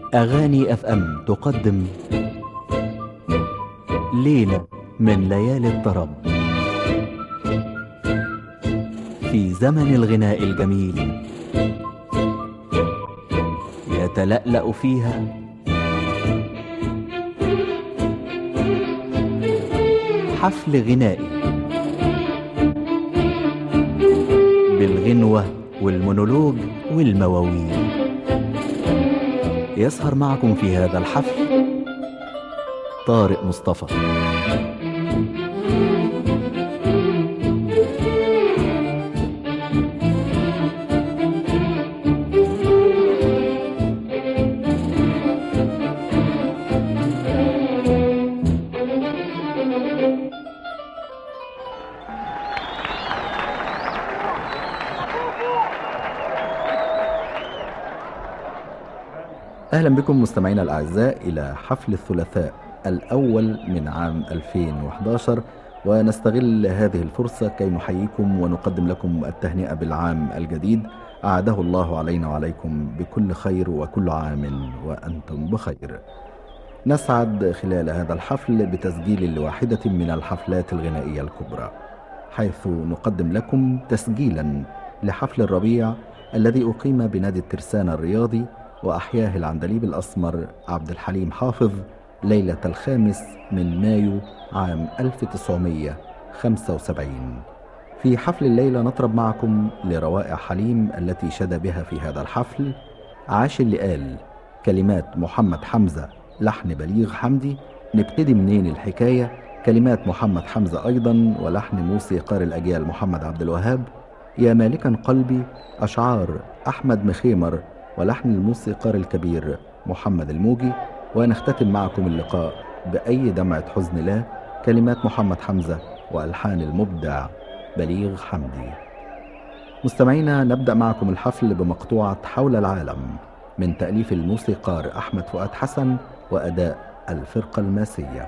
أغاني أف أم تقدم ليلة من ليالي الطرب في زمن الغناء الجميل يتلألأ فيها حفل غنائي بالغنوة والمونولوج والمواويل يسهر معكم في هذا الحفل طارق مصطفى أهلا بكم مستمعينا الأعزاء إلى حفل الثلاثاء الأول من عام 2011 ونستغل هذه الفرصة كي نحييكم ونقدم لكم التهنئة بالعام الجديد أعاده الله علينا وعليكم بكل خير وكل عام وأنتم بخير نسعد خلال هذا الحفل بتسجيل لواحدة من الحفلات الغنائية الكبرى حيث نقدم لكم تسجيلا لحفل الربيع الذي أقيم بنادي الترسانة الرياضي وأحياه العندليب الأسمر عبد الحليم حافظ ليلة الخامس من مايو عام 1975 في حفل الليلة نطرب معكم لروائع حليم التي شد بها في هذا الحفل عاش اللي قال كلمات محمد حمزة لحن بليغ حمدي نبتدي منين الحكاية كلمات محمد حمزة أيضا ولحن موسيقار الأجيال محمد عبد الوهاب يا مالكا قلبي أشعار أحمد مخيمر ولحن الموسيقار الكبير محمد الموجي ونختتم معكم اللقاء بأي دمعة حزن لا كلمات محمد حمزة وألحان المبدع بليغ حمدي مستمعينا نبدأ معكم الحفل بمقطوعة حول العالم من تأليف الموسيقار أحمد فؤاد حسن وأداء الفرقة الماسية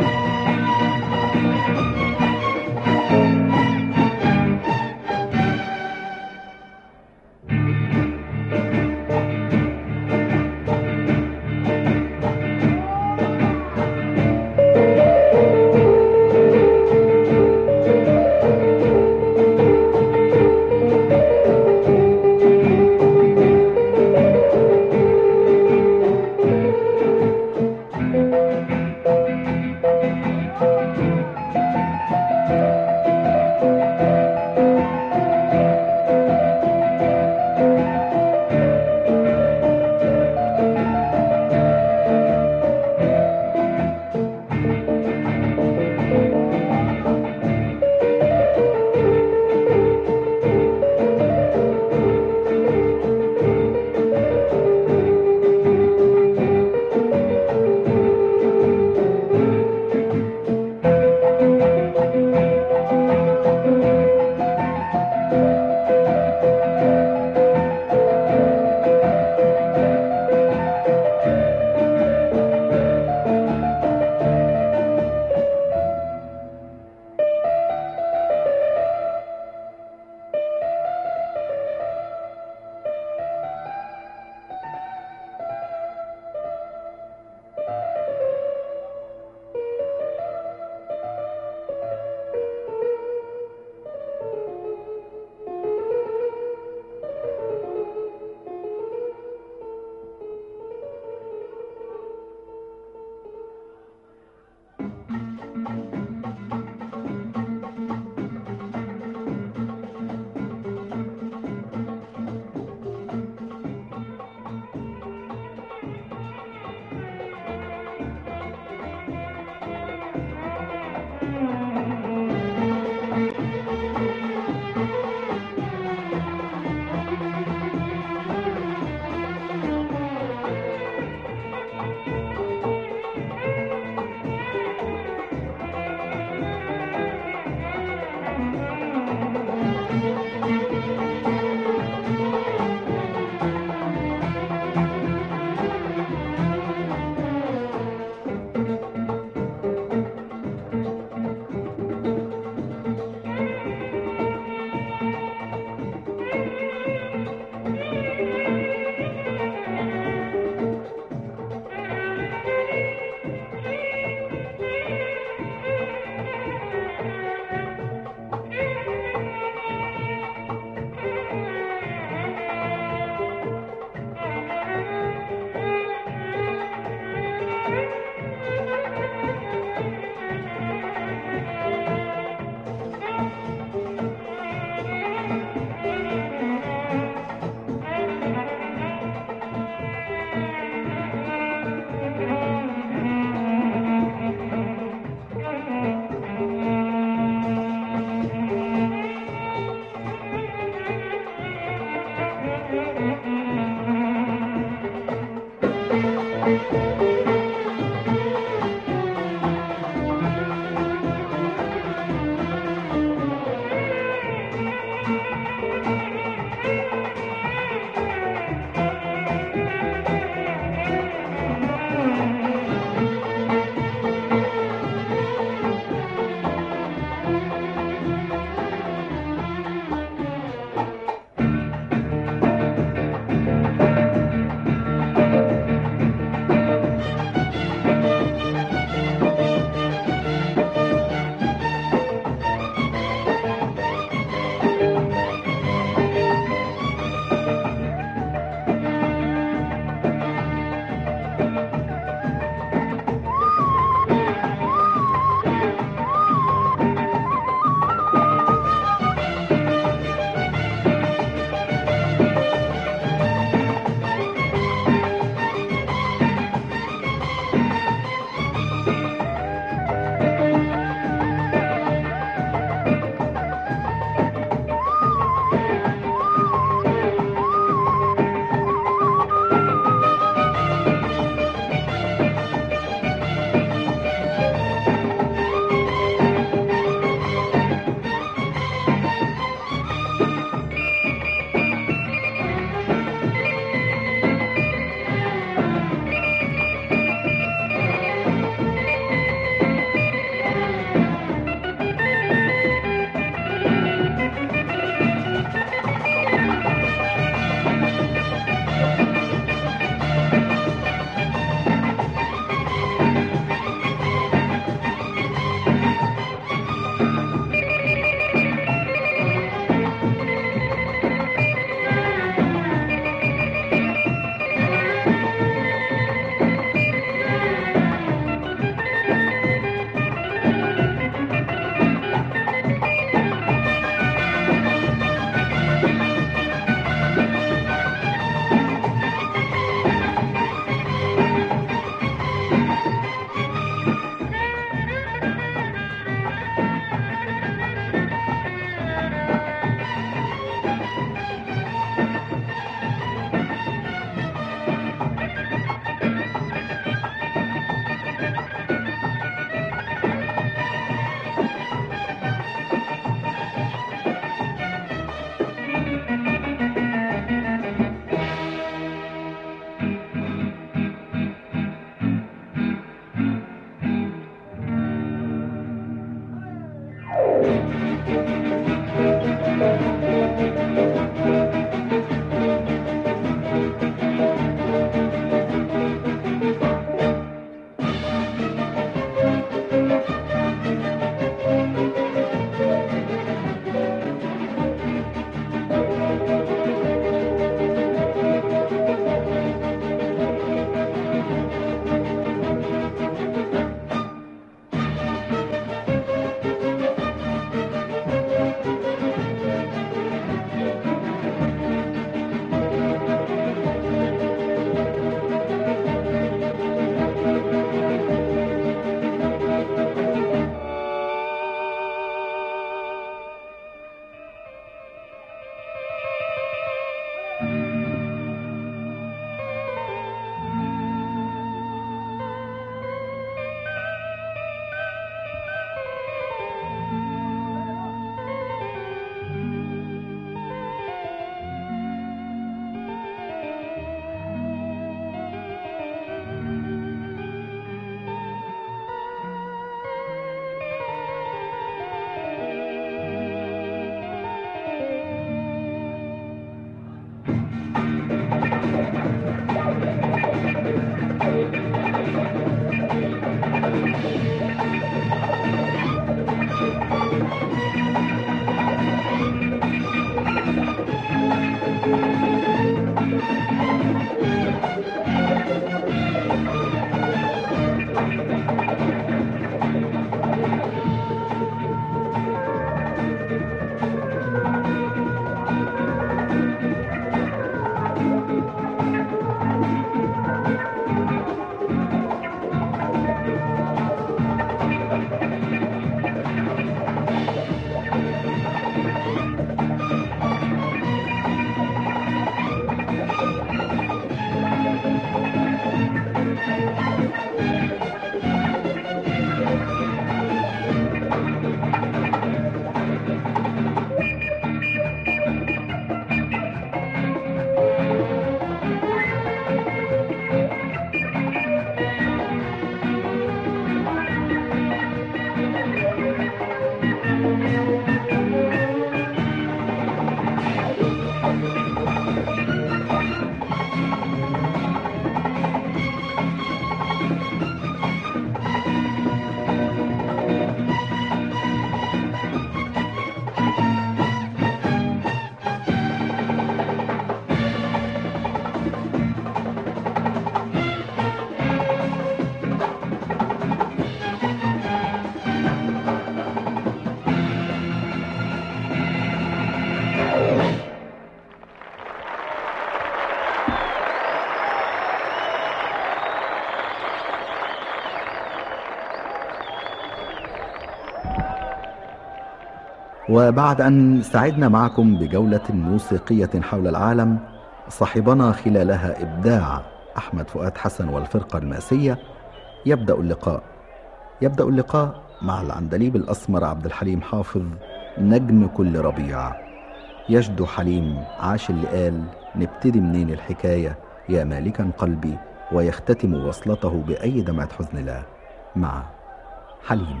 وبعد أن سعدنا معكم بجولة موسيقية حول العالم صاحبنا خلالها إبداع أحمد فؤاد حسن والفرقة الماسية يبدأ اللقاء يبدأ اللقاء مع العندليب الأسمر عبد الحليم حافظ نجم كل ربيع يجدو حليم عاش اللي قال نبتدي منين الحكاية يا مالكا قلبي ويختتم وصلته بأي دمعة حزن لا مع حليم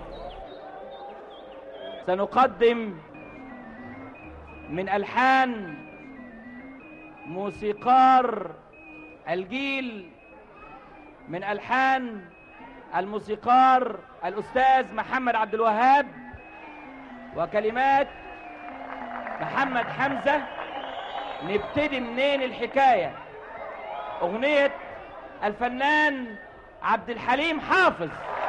سنقدم من ألحان موسيقار الجيل من ألحان الموسيقار الأستاذ محمد عبد الوهاب وكلمات محمد حمزة نبتدي منين الحكاية أغنية الفنان عبد الحليم حافظ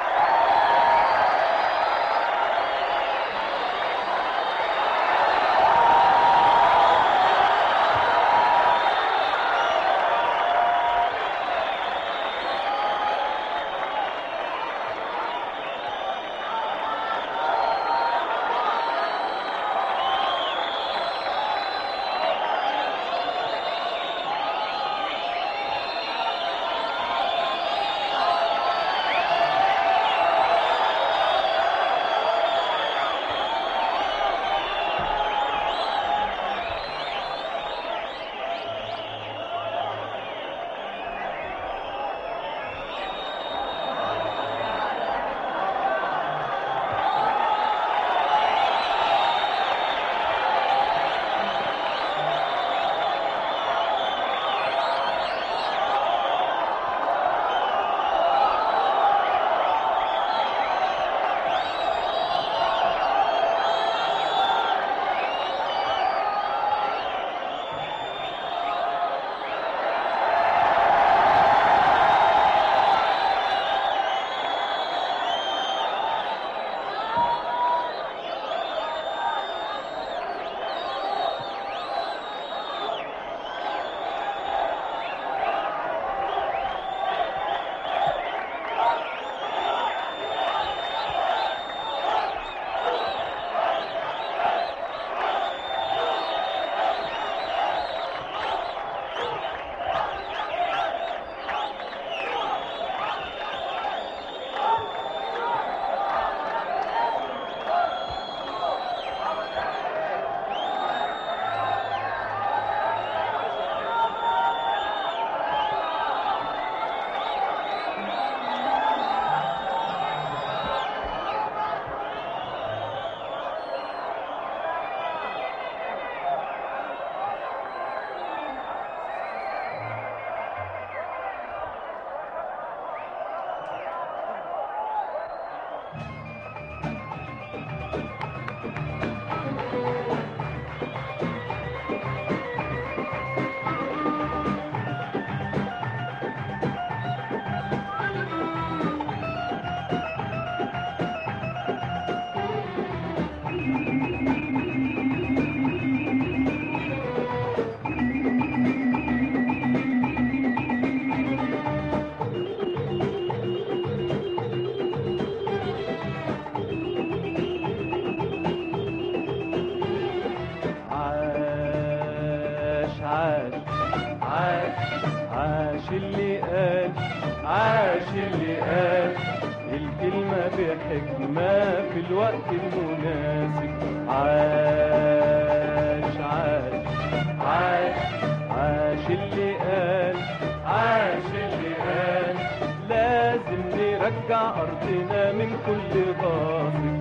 عاش عاش عاش عاش اللي قال عاش اللي قال الكلمة بحكمة في الوقت المناسب عاش عاش عاش عاش اللي قال عاش اللي قال لازم نرجع أرضنا من كل غاصب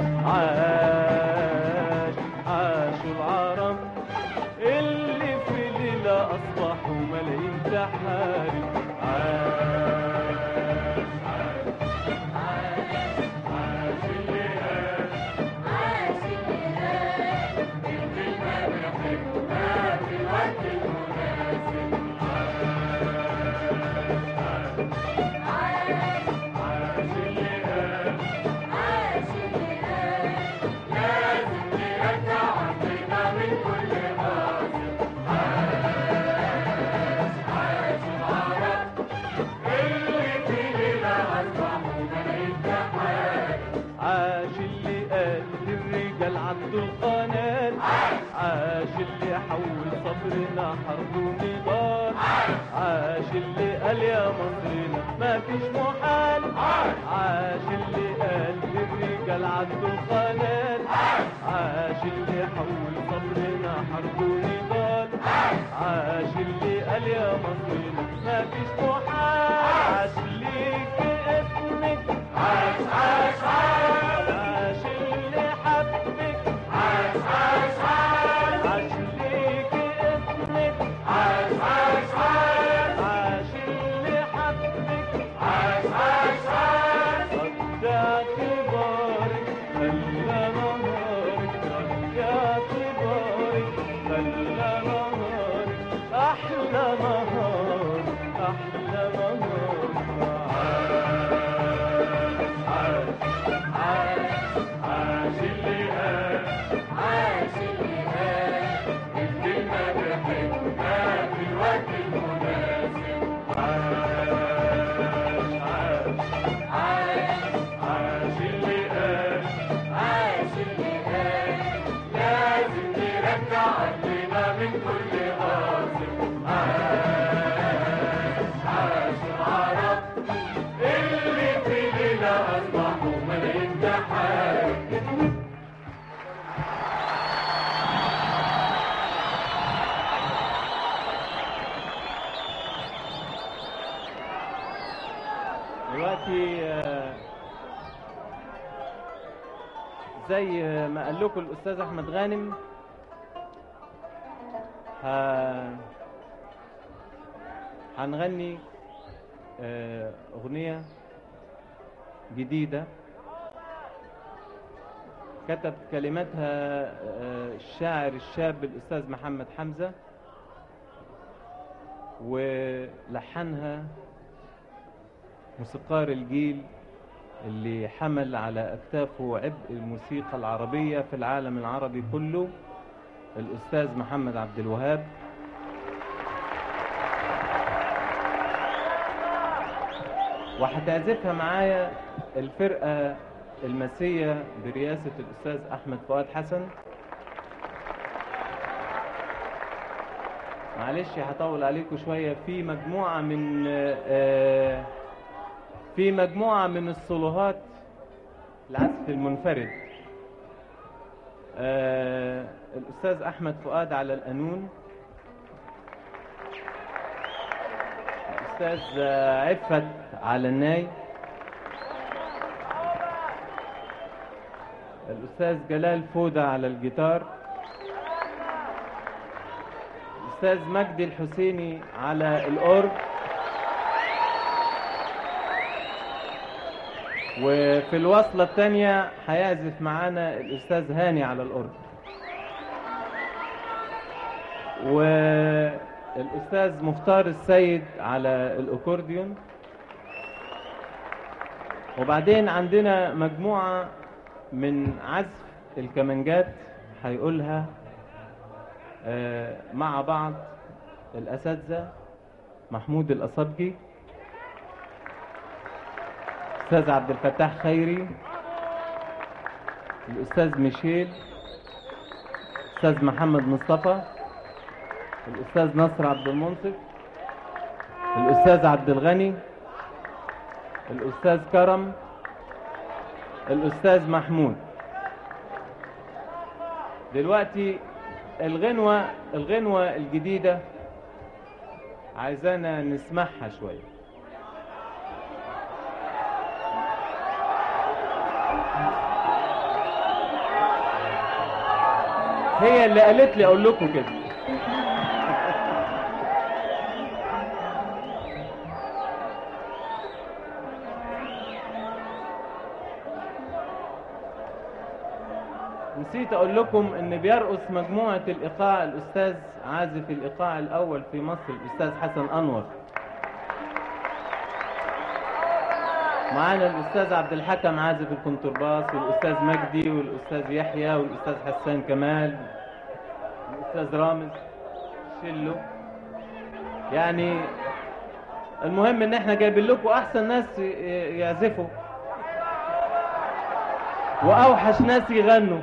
عاش عاشوا العرب اللي في ليلة أصبحوا ملايين تحارب عاش عاش عاش عاش اللي قال عاش اللي قال الكلمة بحكمة في الوقت المناسب عاش عاش اللي قال عاش اللي قال عنده القناة عاش اللي حول صبرنا حرب ونضال عاش اللي قال يا مصرنا ما فيش محال عاش ليك اسمك عاش عاش عاش عاش اللي حبك عاش عاش عاش عاش ليك اسمك عاش عاش عاش عاش اللي حبك عاش عاش عاش رد اعتبارك خلى نهارك رد اعتبارك خلى نهارك احلى نهار احلى نهار عاش عاش عاش اللي قال عاش اللي قال الكلمة بحكمة في الوقت المناسب عاش عاش عاش عاش اللي قال عاش اللي قال لازم نرجع قلبنا من كل غاصب عاش عاش العرب اللي في ليلة أصبحوا ملايين جحافل دلوقتي آه، زي ما قال لكم الاستاذ احمد غانم ه- هنغني آه، اغنيه جديده كتب كلماتها آه، الشاعر الشاب الاستاذ محمد حمزه ولحنها موسيقار الجيل اللي حمل على أكتافه عبء الموسيقى العربية في العالم العربي كله الأستاذ محمد عبد الوهاب وهتعزفها معايا الفرقة المسية برئاسة الأستاذ أحمد فؤاد حسن معلش هطول عليكم شوية في مجموعة من آه، في مجموعة من الصلوهات العزف المنفرد آه، الأستاذ أحمد فؤاد على القانون الأستاذ آه، عفت على الناي الأستاذ جلال فودة على الجيتار الأستاذ مجدي الحسيني على الأورج وفي الوصلة الثانية هيعزف معانا الأستاذ هاني على الأورج والأستاذ مختار السيد على الأكورديون وبعدين عندنا مجموعة من عزف الكمانجات هيقولها آه، مع بعض الأساتذة محمود الأصبجي الأستاذ عبد الفتاح خيري الأستاذ ميشيل الأستاذ محمد مصطفى الأستاذ نصر عبد المنصف الأستاذ عبد الغني الأستاذ كرم الأستاذ محمود دلوقتي الغنوة الغنوة الجديدة عايزانا نسمعها شوية هي اللي قالت لي اقول لكم كده نسيت اقول لكم ان بيرقص مجموعة الايقاع الاستاذ عازف الايقاع الاول في مصر الاستاذ حسن انور معانا الاستاذ عبد الحكم عازف الكونترباس والاستاذ مجدي والاستاذ يحيى والاستاذ حسان كمال الاستاذ رامز شلو يعني المهم ان احنا جايبين لكم احسن ناس ي- يعزفوا واوحش ناس يغنوا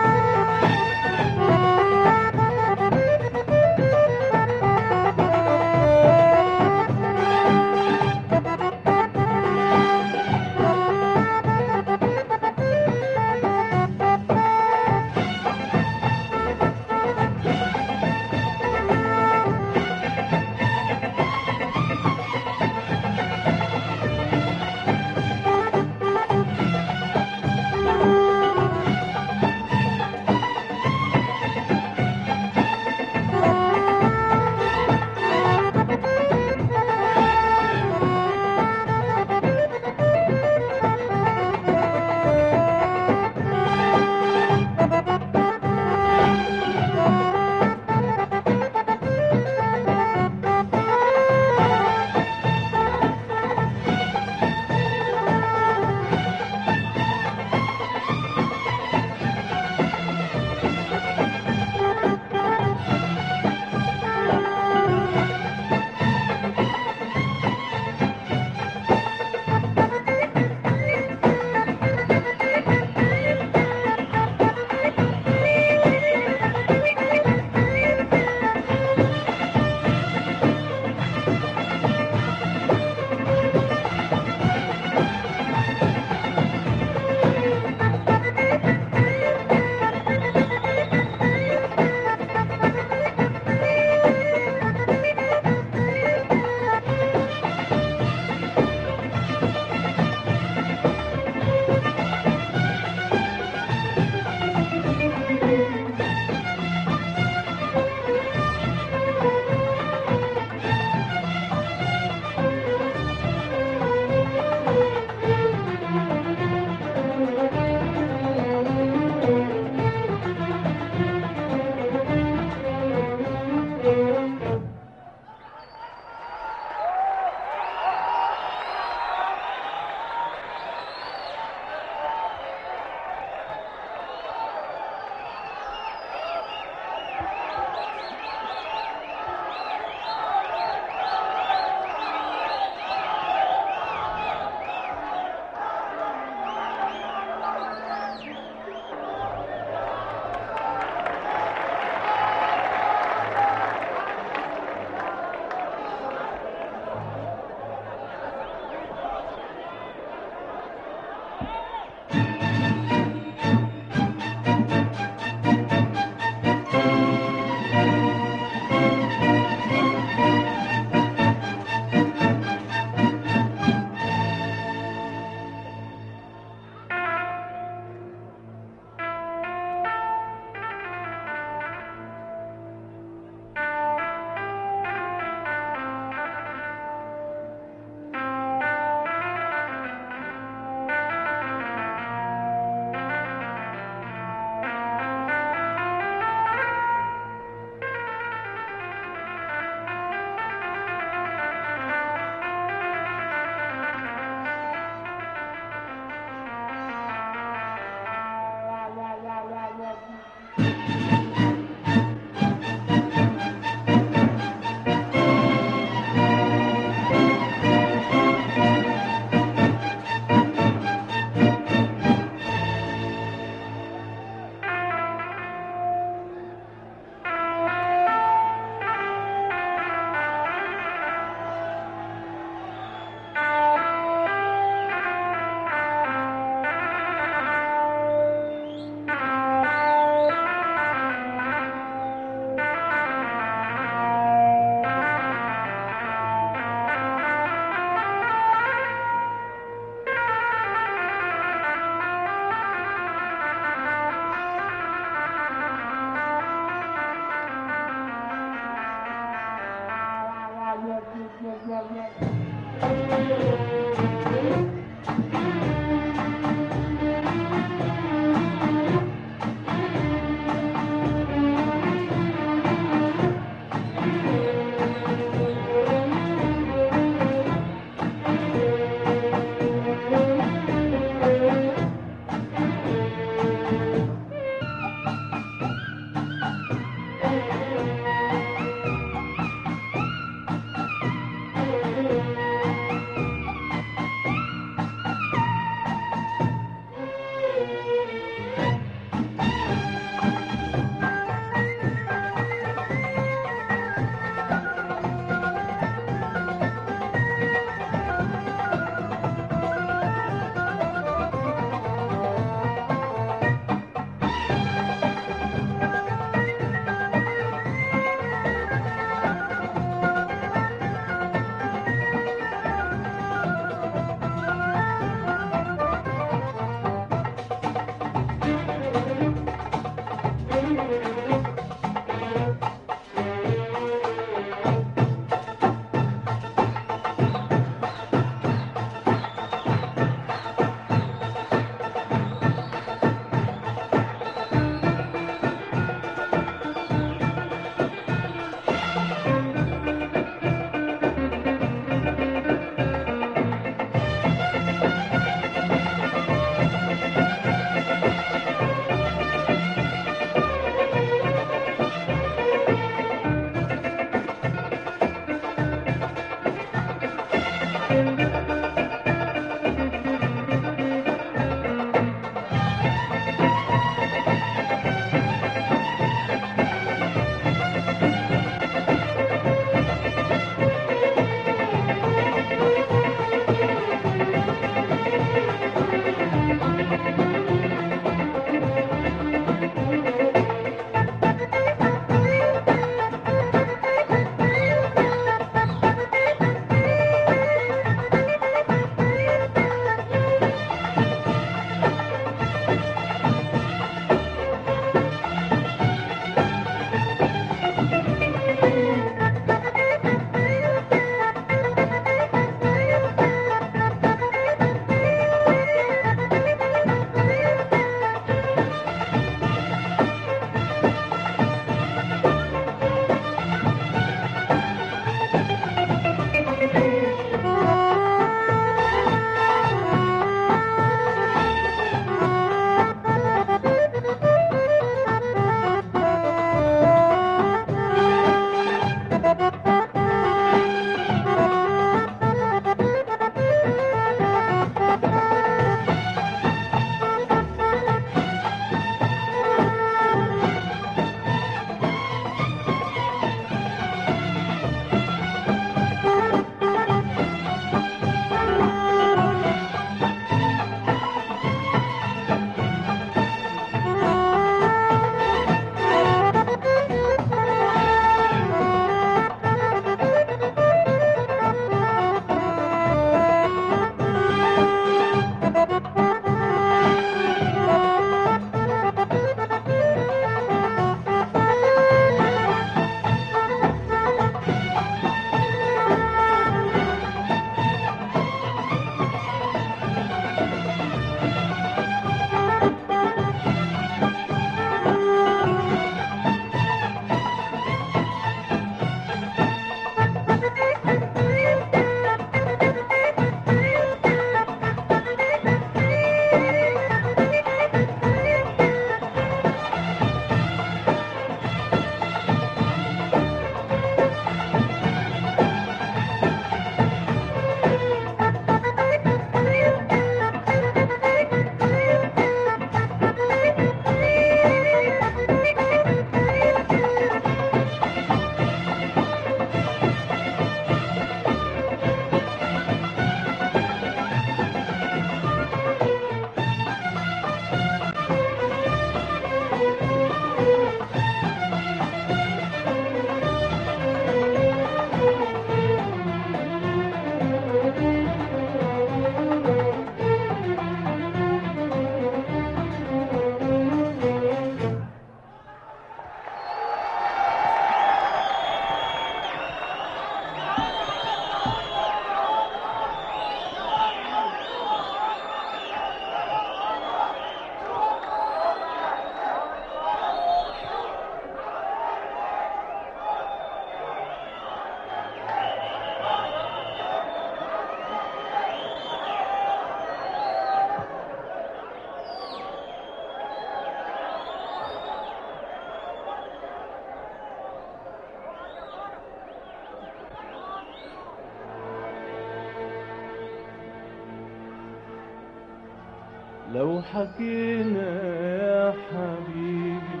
لو حكينا يا حبيبي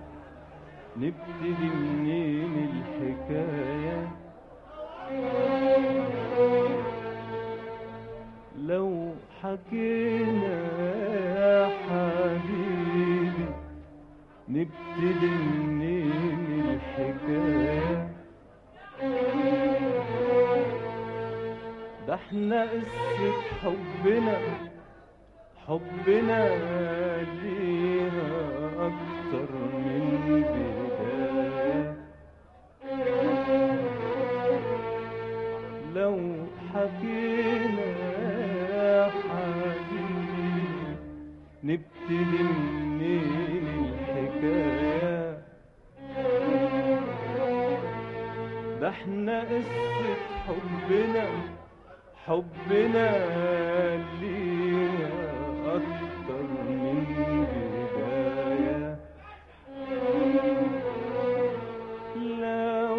نبتدي منين الحكاية لو حكينا يا حبيبي نبتدي منين الحكاية ده احنا قصة حبنا حبنا ليها أكتر من بداية لو حكينا يا حبيبي نبتدي منين الحكاية ده احنا قصة حبنا حبنا ليها أكتر من بداية لو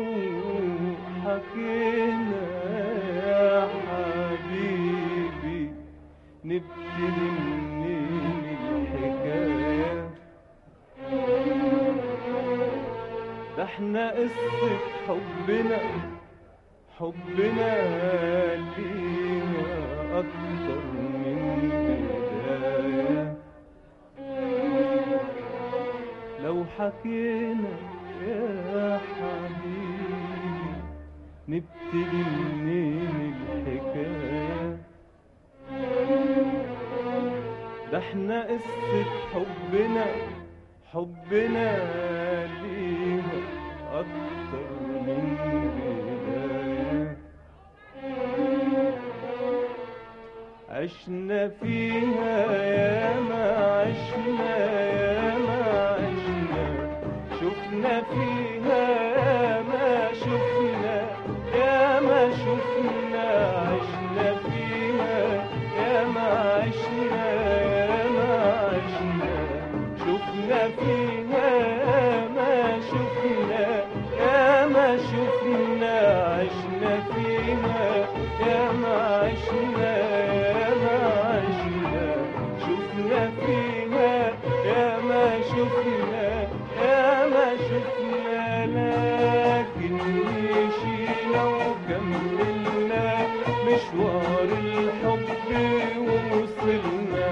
حكينا يا حبيبي نبتدي منين الحكاية ده احنا قصة حبنا حبنا ليها أكتر من بداية لو حكينا يا حبيبي نبتدي منين الحكاية ده احنا قصة حبنا حبنا ليها أكتر من بداية عشنا فيها يا ما عشنا يا ما عشنا شفنا فيها يا ما شفنا يا ما شفنا عشنا فيها يا ما عشنا يا ما عشنا شفنا فيها يا ما شفنا يا ما شفنا عشنا فيها يا ما عشنا يا ما عشنا شفنا فيها يا ما شفنا يا ما شفنا لكن مشينا وكملنا مشوار الحب ووصلنا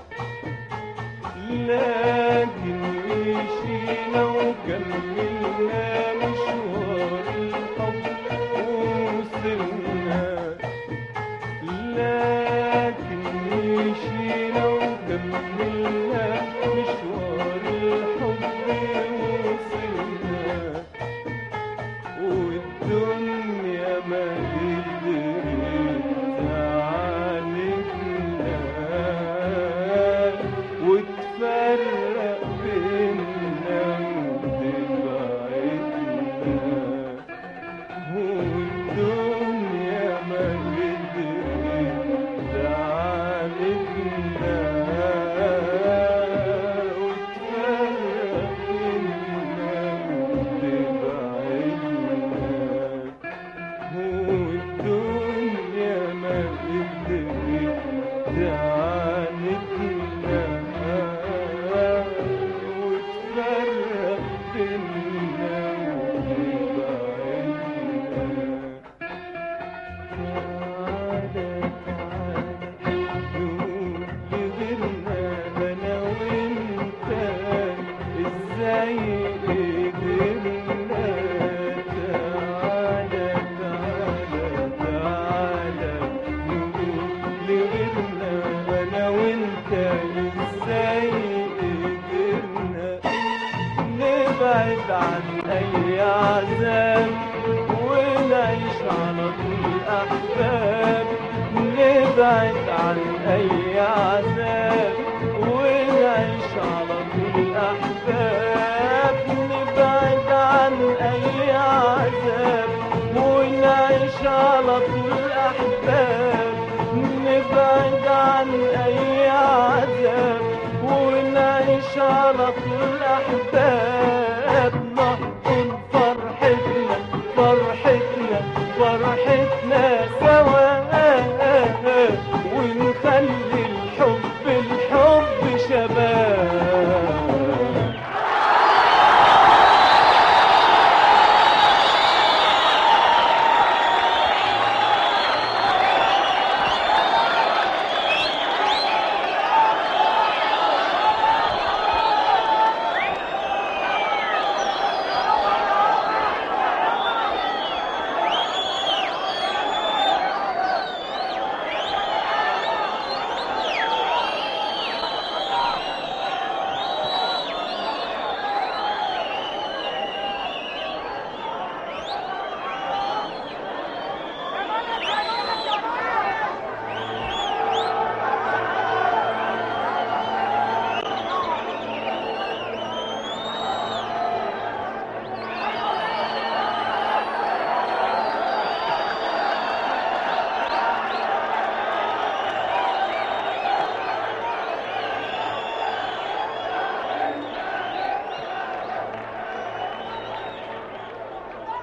لكن مشينا وكملنا مشوار الحب ووصلنا لكن مشينا وكملنا مشوار الحب ووصلنا والدنيا ما قدرت تعاندنا وتفرق بينا وتبعدنا والدنيا ما قدرت تعاندنا وتفرق بينا وتبعدنا والدنيا ما قدرت تعاندنا وتفرق بينا وتبعدنا تعالى تعالى نقول لغيرنا انا وانت ازاي قدرنا تعالى تعالى تعالى نقول لغيرنا انا وانت ازاي قدرنا نبعد عن اي عذاب ونعيش على طول احباب نبعد عن اي عذاب ونعيش على طول احباب نبعد عن اي عذاب ونعيش على طول احباب نبعد عن اي عذاب ونعيش على طول احباب نحضن فرحتنا فرحتنا فرحتنا سوا ونخلي الحب الحب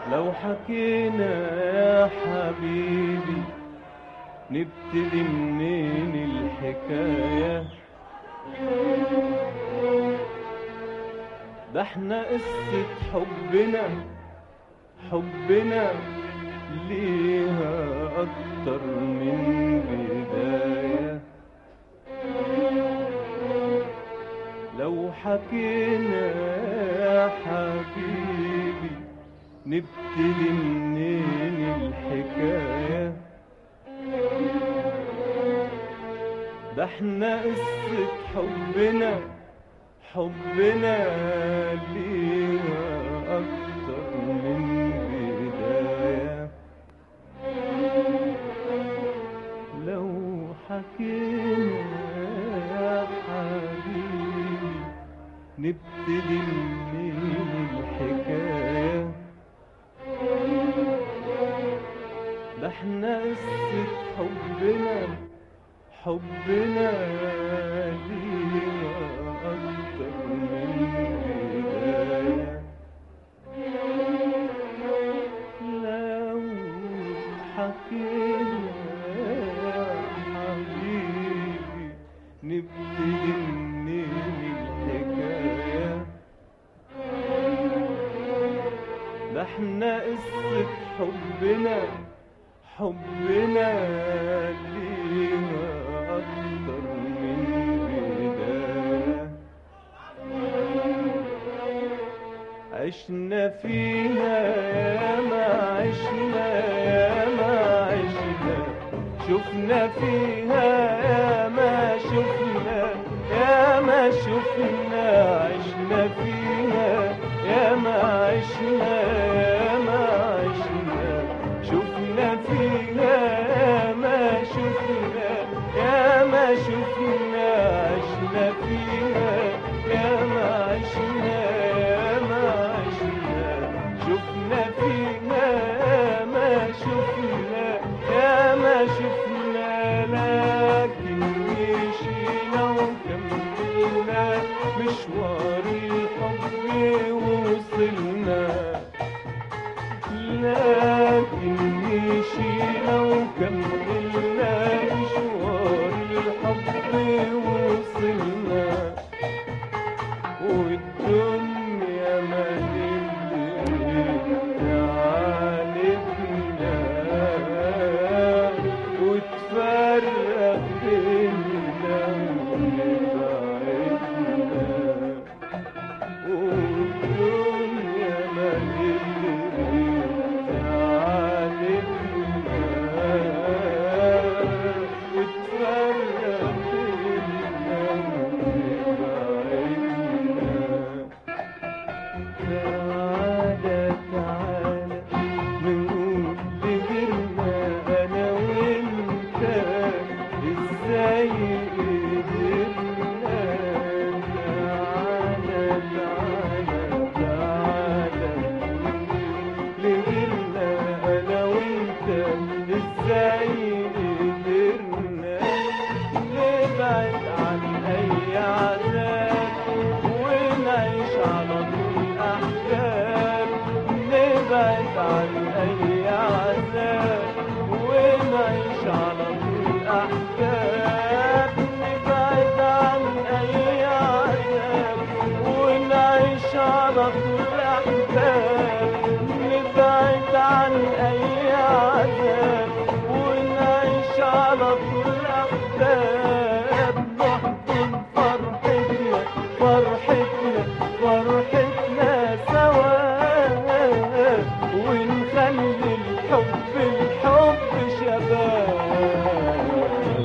لو حكينا يا حبيبي نبتدي منين الحكاية ده احنا قصة حبنا حبنا ليها أكتر من بداية لو حكينا يا حبيبي نبتدي منين الحكايه ده احنا قصة حبنا حبنا ليها أكتر من بداية لو حكينا يا حبيبي نبتدي منين الحكاية ده احنا قصة حبنا حبنا ليها أكتر من بداية لو حكينا يا حبيبي نبتدي منين الحكاية ده احنا قصة حبنا حبنا ليها أكتر من بداية عشنا فيها يا ما عشنا يا ما عشنا شفنا فيها يا ما شفنا يا ما شفنا عشنا فيها يا ما عشنا يا ما عشنا شفنا فيها يا ما شفنا يا ما شفنا عشنا فيها يا ما عشنا يا ما عشنا شفنا فيها يا ما شفنا يا ما شفنا لكن مشينا وكملنا مشوار الحب ووصلنا لكن مشينا وكملنا مشوار الحب ووصلنا والدنيا ما تعاندنا وتفرق بيننا وتبعدنا والدنيا ما وتفرق بيننا وتبعدنا تعالى تعالى نقول لغيرنا انا وانت ازاي قدرنا تعالى تعالى تعالى لغيرنا انا وانت ازاي قدرنا نبعد عن اي عذاب ونعيش على طول احباب نبعد عن اي عذاب ونعيش على طول احباب نبعد عن اي عذاب ونعيش على طول احباب نبعد عن اي عذاب ونعيش على طول احباب نحضن فرحتنا فرحتنا فرحتنا سوا ونخلي الحب الحب شباب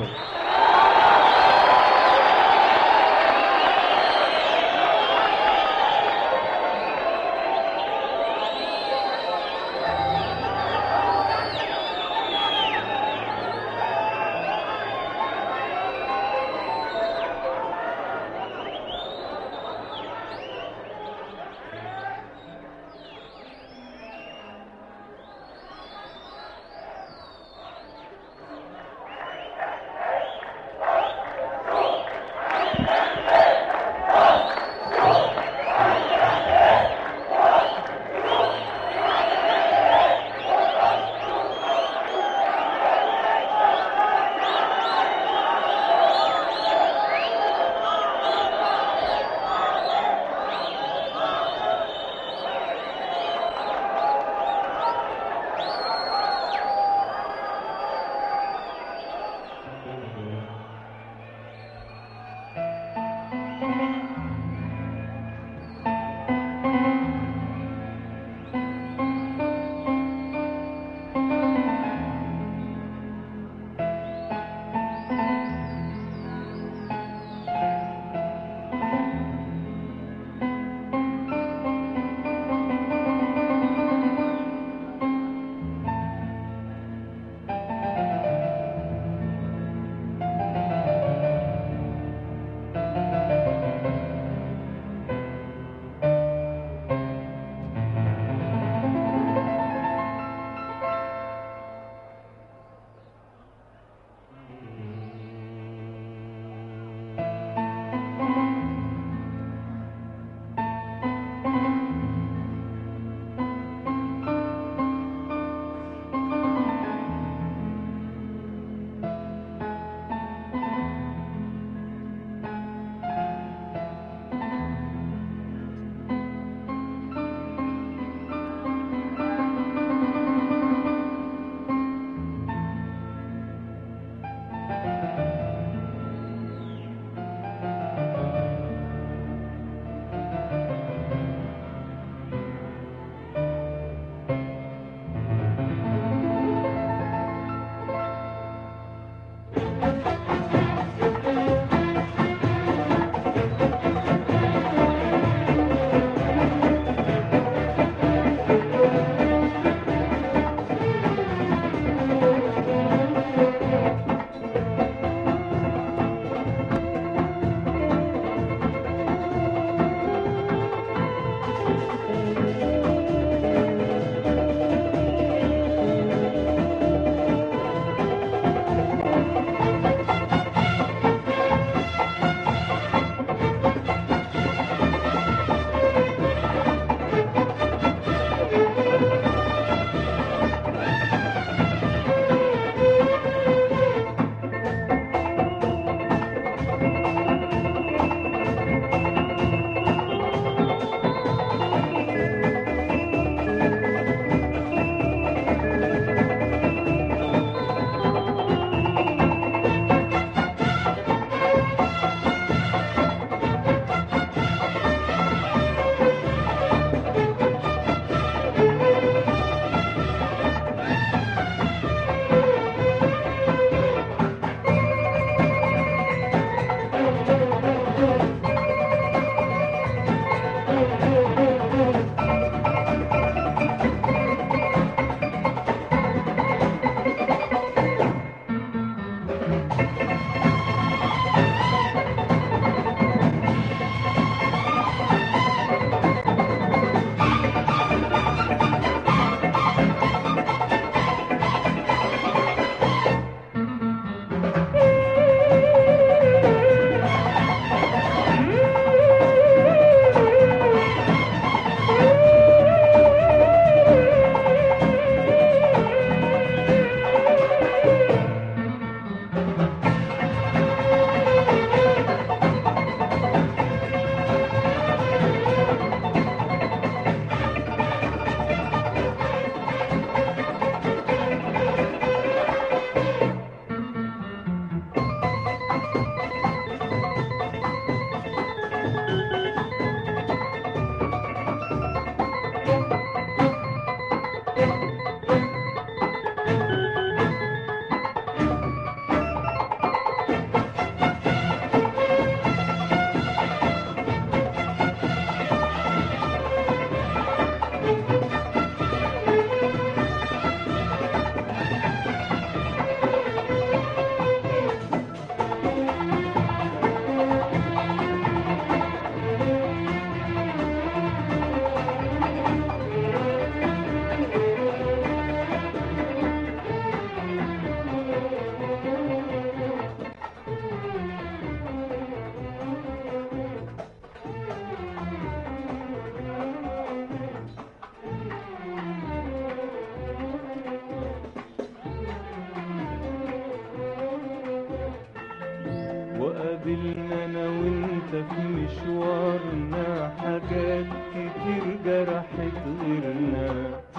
وقابلنا انا وانت في مشوارنا حاجات كتير جرحت غيرنا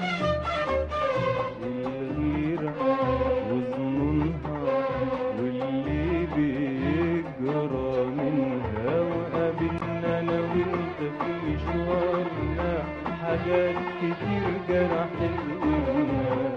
الغيرة وظنونها واللي بيجرى منها وقابلنا انا وانت في مشوارنا حاجات كتير جرحت غيرنا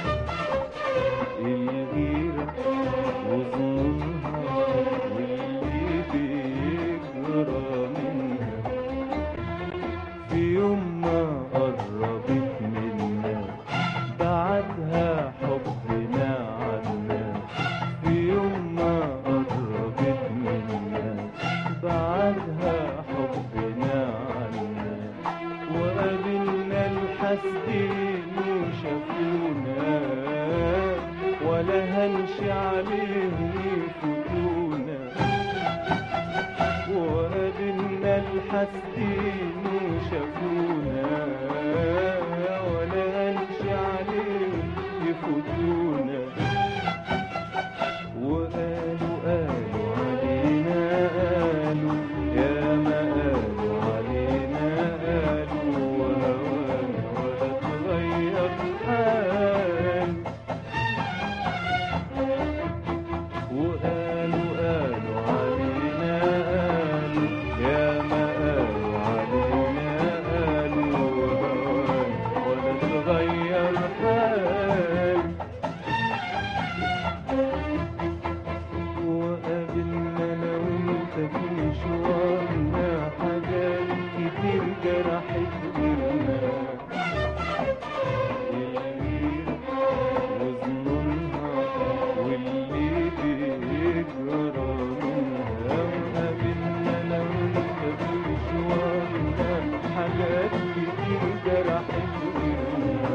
الغيرة وظنونها واللي بيجرى منها في يوم ما قربت منا بعدها حبنا عنا في يوم ما قربت منا بعدها حبنا عنا وقابلنا الحاسدين وشافونا ولا هنشي عليهم يفوتونا وقابلنا الحاسدين وشافونا ولا هنشي عليهم يفوتونا وقالوا قالوا علينا قالوا يا ما قالوا علينا قالوا وهوانا ولا تغير حال وقالوا قالوا علينا قالوا يا ما قالوا علينا قالوا وهوانا ولا تغير حال وقابلنا انا وانت في مشوارنا حاجات كتير جرحت غيرنا الغيرة وظنونها واللي بيجرى منها وقابلنا انا وانت في مشوارنا حاجات كتير جرحت غيرنا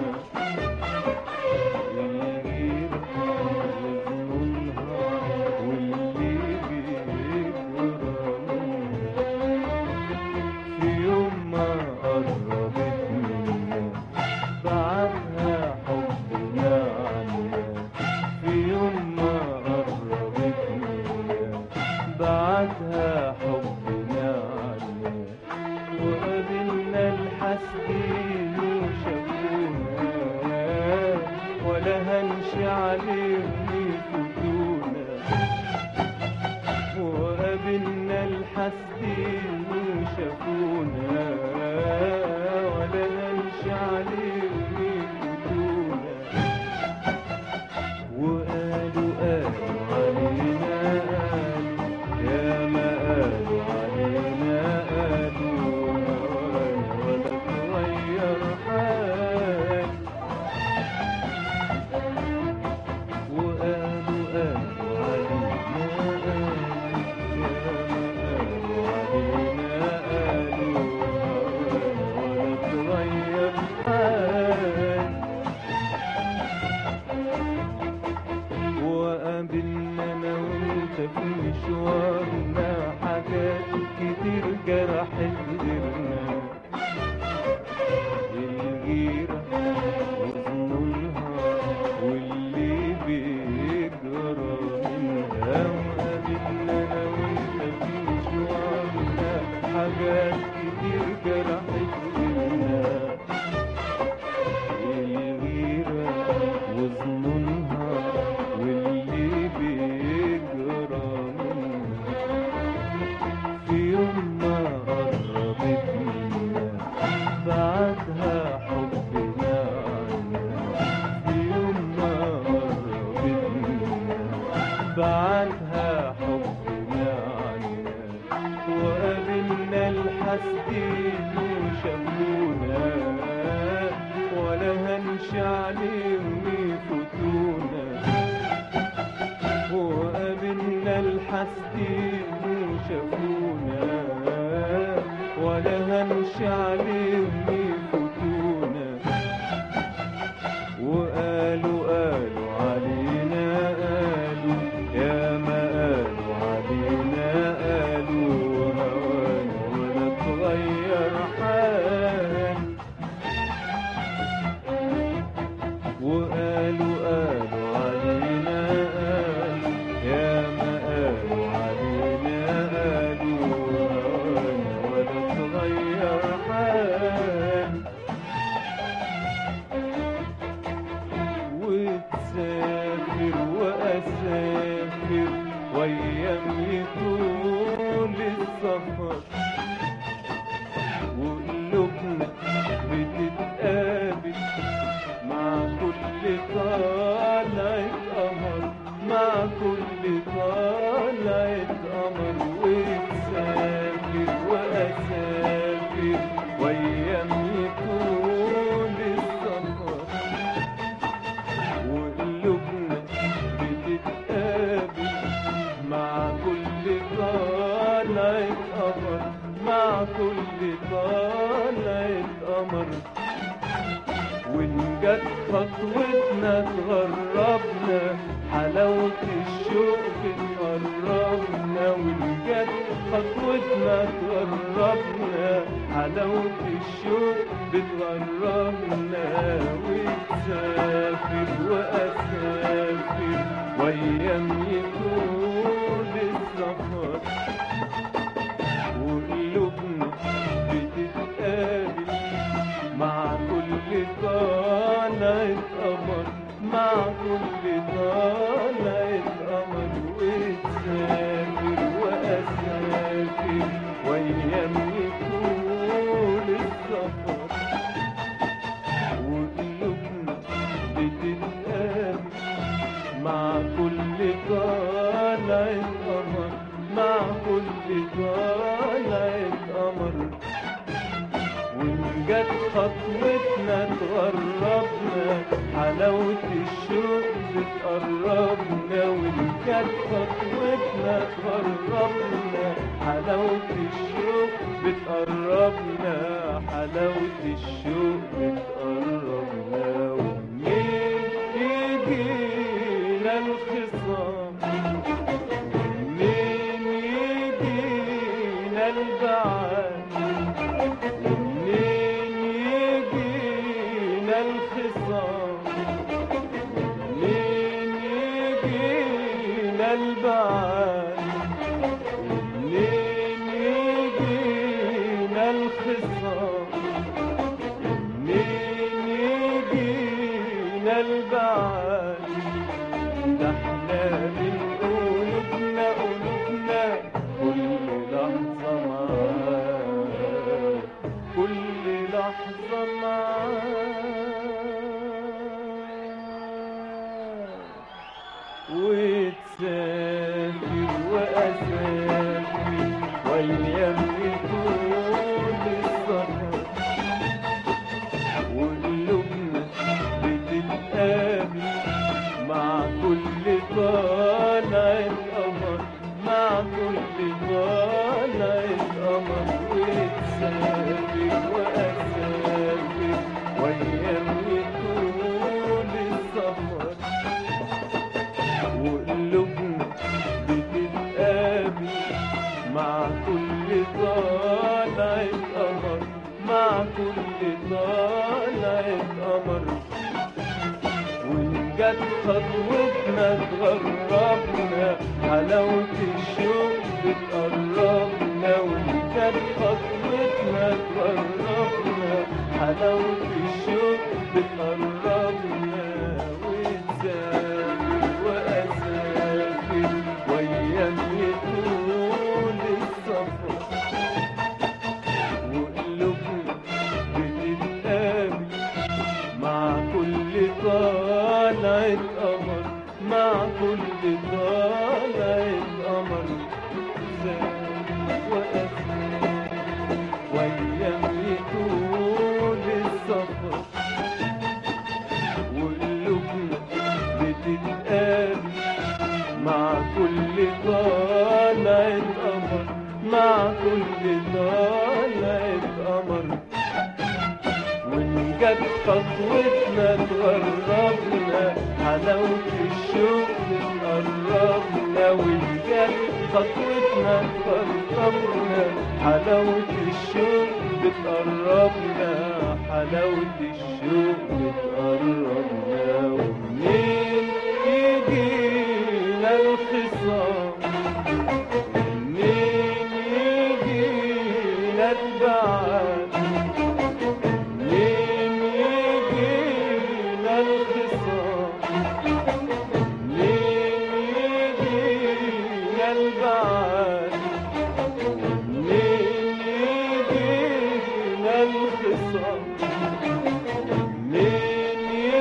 الغيرة وظنونها واللي بيجرى منها في يوم ما قربت منا بعدها حبنا عنا في يوم ما قربت منا بعدها حبنا عنا وقابلنا الحاسدين وشافونا ولا هنشي عليهم يفوتونا وقابلنا الحاسدين وشافونا ولا هنشي عليهم يفوتونا وقالوا قالوا علينا قالوا يا ما قالوا علينا قالوا وهوانا ولا تغير حال وقالوا قالوا علينا قالوا يا ما قالوا علينا قالوا وهوانا ولا تغير حال وقابلنا انا وانت في مشوارنا حاجات كتير جرحت غيرنا الغيرة وظنونها واللي بيجرى منها وقابلنا انا وانت في مشوارنا حاجات كتير جرحت غيرنا الغيرة وظنونها واللي بيجرى منها في يوم ما قربت منا بعدها حبنا عنا في يوم ما قربت منا بعدها حبنا عنا وقابلنا الحاسدين وشافونا ولا هنشي عليهم يفوتونا وقابلنا الحاسدين وشافونا ولا هنشي عليهم يفوتونا وقالوا قالوا علينا قالوا يا ما قالوا علينا قالوا وهوانا ولا تغير حال وقالوا قالوا علينا قالوا يا ما قالوا علينا خطوتنا تغربنا حلاوة الشوق بتقربنا وإن جت خطوتنا تغربنا حلاوة الشوق بتغربنا وتسافر وأسافر وأيام يطول السفر وقلوبنا بتتقابل مع كل طالعة قمر مع كل طالعة قمر وتسافر وأسافر وأيام يطول السفر وقلوبنا بتتقابل مع كل طالعة قمر مع كل طالعة قمر وإن جت خطوتنا تغربنا حلاوة الشوق بتقربنا وإن جت خطوتنا تغربنا حلاوة الشوق بتقربنا حلاوة الشوق بتقربنا ومنين يجينا الخصام منين يجينا البعاد منين يجينا الخصام منين يجينا البعاد منين يجينا الخصام منين يجينا البعاد ده احنا من قلوبنا قلوبنا كل لحظة معاك كل لحظة معاك وتسافر وأسافر وأيام يطول السفر وقلوبنا بتتقابل مع كل طالعة قمر مع كل طالعة قمر وتسافر وأسافر وأيام يطول السفر وقلوبنا بتتقابل مع كل طالعة قمر مع كل طالعة قمر وإن جت خطوتنا تغربنا حلاوة الشوق بتقربنا وإن جت خطوتنا تغربنا حلاوة الشوق بتقربنا وتسافر وأسافر وأيام يطول السفر وقلوبنا بتتقابل مع كل طالعة قمر مع كل طالعة قمر زاد وأسمر وأيام يطول السفر وقلوبنا بتتقابل مع كل طالعة قمر مع كل طالعة قمر وإن جت خطوتنا تغربنا حلاوة الشوق بتقربنا وإن جت خطوتنا تغربنا حلاوة الشوق بتقربنا حلاوة الشوق بتقربنا ومنين يجينا الخصام منين يجينا البعاد منين يجينا الخصام منين يجينا البعاد منين يجينا الخصام منين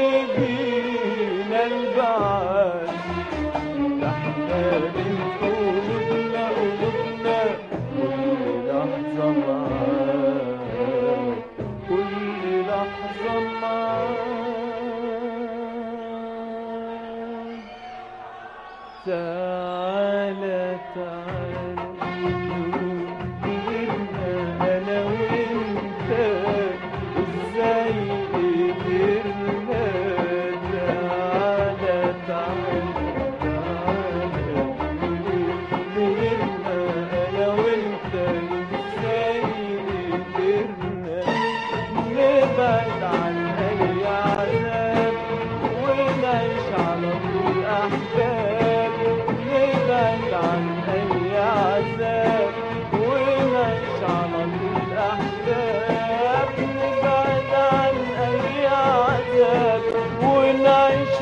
يجينا البعاد ده احنا من قلوبنا قلوبنا كل لحظة معاك كل لحظة معاك تعالى تعالى قدرنا أنا وأنت إزاي قدرنا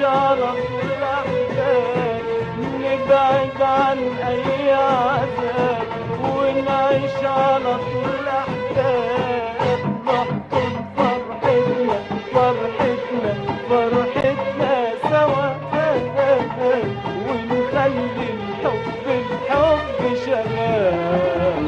على طول أحباب نبعد عن أي عذاب ونعيش على طول أحباب نحضن فرحتنا فرحتنا فرحتنا سوا ونخلي الحب الحب شغال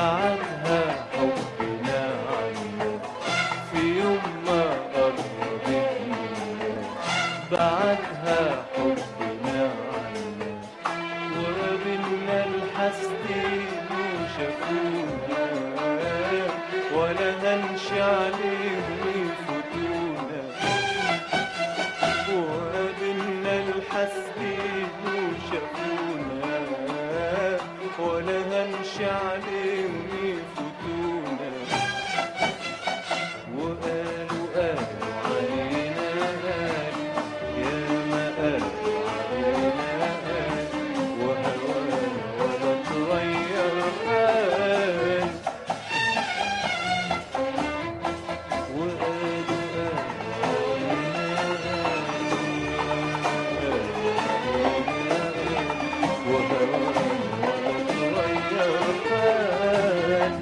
بعدها حبنا عنك في يوم ما قربتنا بعدها حبنا عنك وقابلنا الحسدين وشافونا ولا هنش عليهم يفوتونا وقابلنا الحسدين وشافونا ولا هنش عليهم يفوتونا وقالوا قالوا علينا قالوا يا ما قالوا علينا قالوا وهوانا ولا تغير حال وقالوا قالوا علينا قالوا وهوانا ولا تغير حال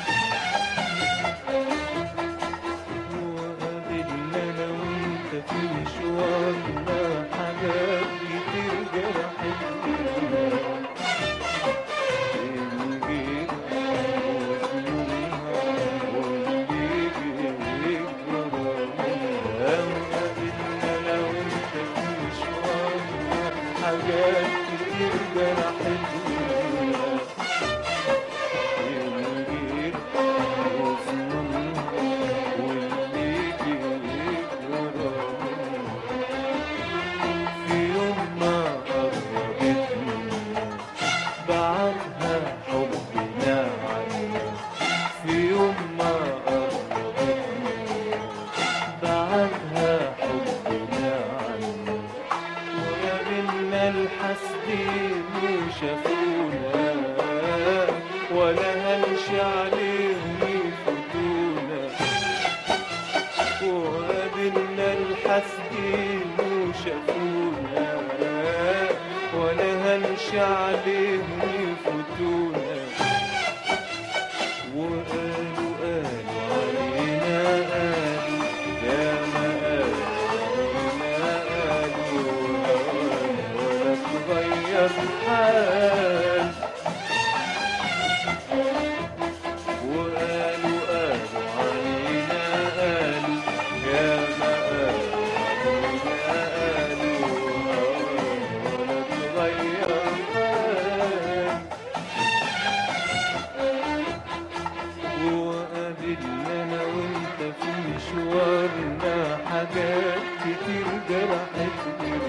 وقابلنا انا وانت في مشوارنا حاجات كتير جرحتنا الجيل وظلمها واللي بيكبر منها وقابلنا انا وانت في مشوارنا حاجات كتير جرحتنا الجيل وظلمها واللي بيكبر في يوم ما قربتنا بعدها حبنا عنك في يوم ما قربتنا بعدها حبنا عنك وقابلنا الحسدين وشافونا ولا هنش عليهم يفوتونا وقابلنا الحسدين وشافونا ولا هنش عليهم يفوتونا وقالوا قالوا علينا قالوا يا ما قالوا علينا قالوا هوانا ولا تغير حال وقالوا قالوا علينا قالوا يا ما قالوا علينا قالوا هوانا ولا تغير حال وقابلنا انا وانت في مشوارنا حاجات كتير جرحتنا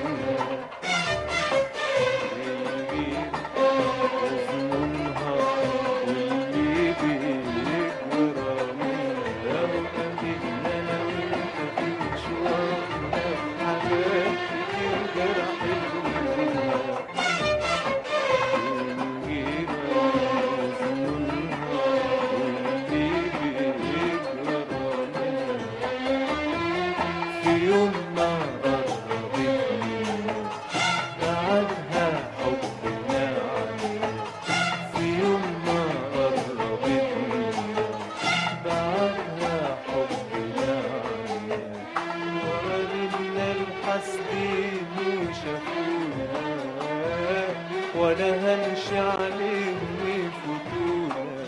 الجيل وظنونها واللي بيكبر منها وقابلنا انا وانت في مشوارنا حاجات كتير جرحتنا في يوم ما قربتني بعدها حبنا عنك في يوم ما قربتني بعدها حبنا عنك وقابلنا الحسدين وشافونا ولا هنش عليهم يفوتونا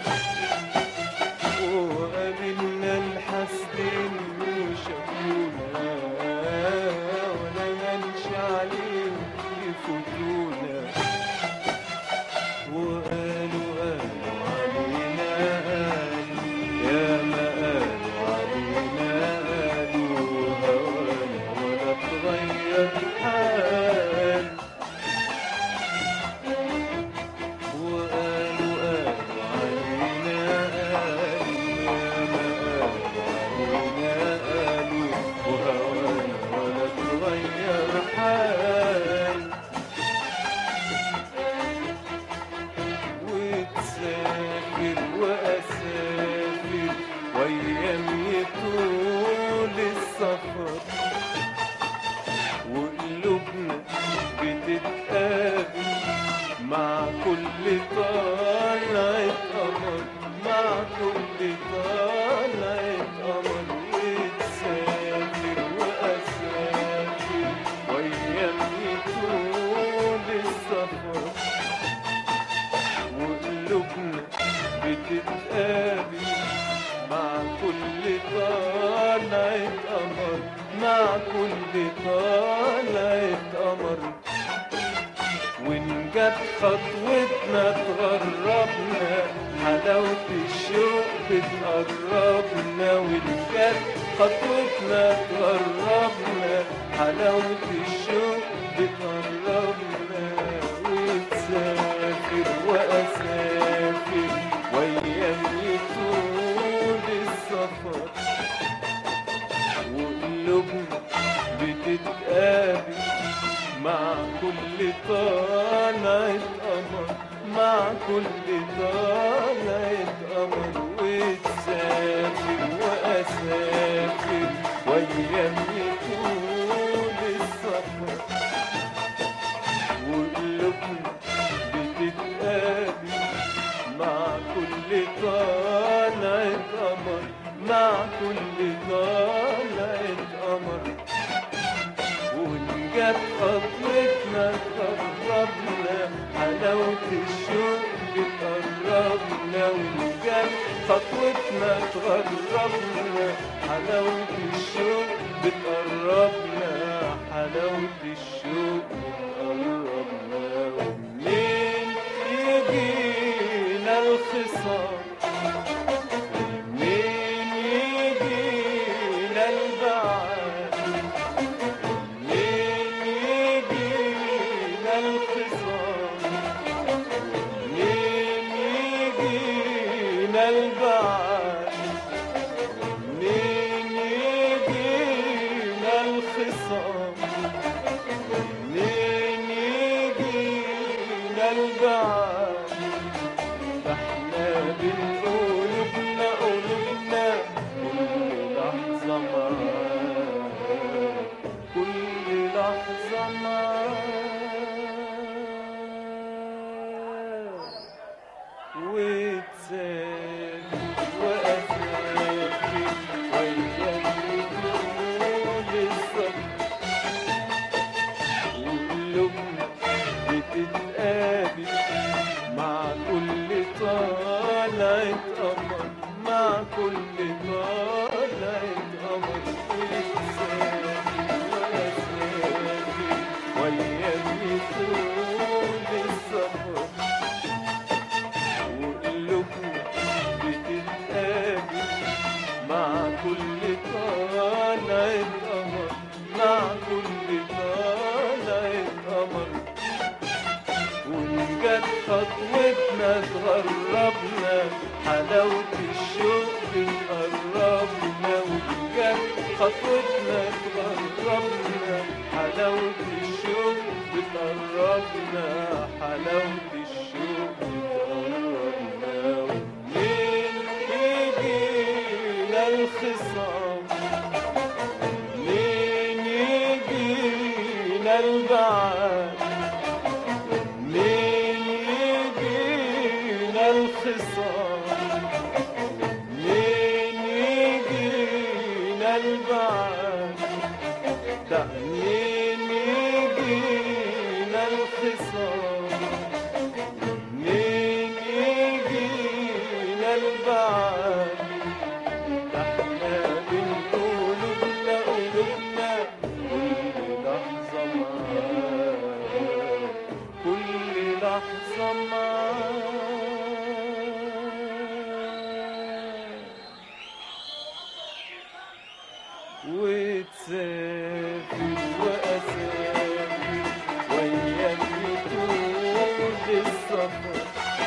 وقابلنا الحسدين وشافونا ولا هنش عليهم يفوتونا وقالوا قالوا علينا قالوا يا ما قالوا علينا قالوا هوانا ولا تغير حال وقالوا قالوا علينا قالوا يا ما قالوا علينا قالوا وهوانا ولا تغير حال وتسافر واسافر وايام طول السفر وقلوبنا بتتقابل مع كل طلعة قمر مع كل طلعة قمر وتسافر وأسافر وأيام طول السفر وقلوبنا بتتقابل مع كل طلعة قمر مع كل طلعة قمر وإن جت خطوتنا تغربنا حلاوة الشوق بتقربنا وإن جت خطوتنا تغربنا حلاوة الشوق بتقربنا وتسافر وأسافر وأيامي طول السفر وقلوبنا بتتقابل مع كل طلعة قمر مع كل طلعة قمر وتسافر وأسافر وأيامي طول السفر وقلوبنا بتتقابل مع كل طلعة قمر مع كل طلعة قمر وإن جت خطوتنا تقربنا حلاوة الشوق بتقربنا وإن جت خطوتنا تقربنا حلاوة الشوق بتقربنا حلاوة الشوق بتقربنا ومنين يجينا الخصام منين يجينا البعاد منين يجينا الخصام منين يجينا البعاد منين يجينا الخصام منين يجينا البعاد احنا بنقول قلوبنا قلوبنا كل لحظة معاك كل لحظة معاك وتسافر وأسافر ويجري طول السفر وقلوبنا بتتقابل مع كل طلعة قمر مع كل طلعة قمر وتسافر وأسافر وأيامي طول السفر وقلوبنا بتتقابل مع كل طلعة قمر مع كل طلعة قمر وإن جت خطوتنا تغربنا حلاوة الشوق بتقربنا وإن جت خطوتنا تغربنا حلاوة الشوق بتقربنا حلاوة الشوق بتقربنا ومنين يجينا الخصام منين يجينا البعاد منين يجينا الخصام منين يجينا البعاد ده منين يجينا الخصام منين يجينا البعاد ده احنا بنقول قلوبنا قلوبنا كل لحظة معاك كل لحظة معاك وتسافر وأسافر وأيامي طول السفر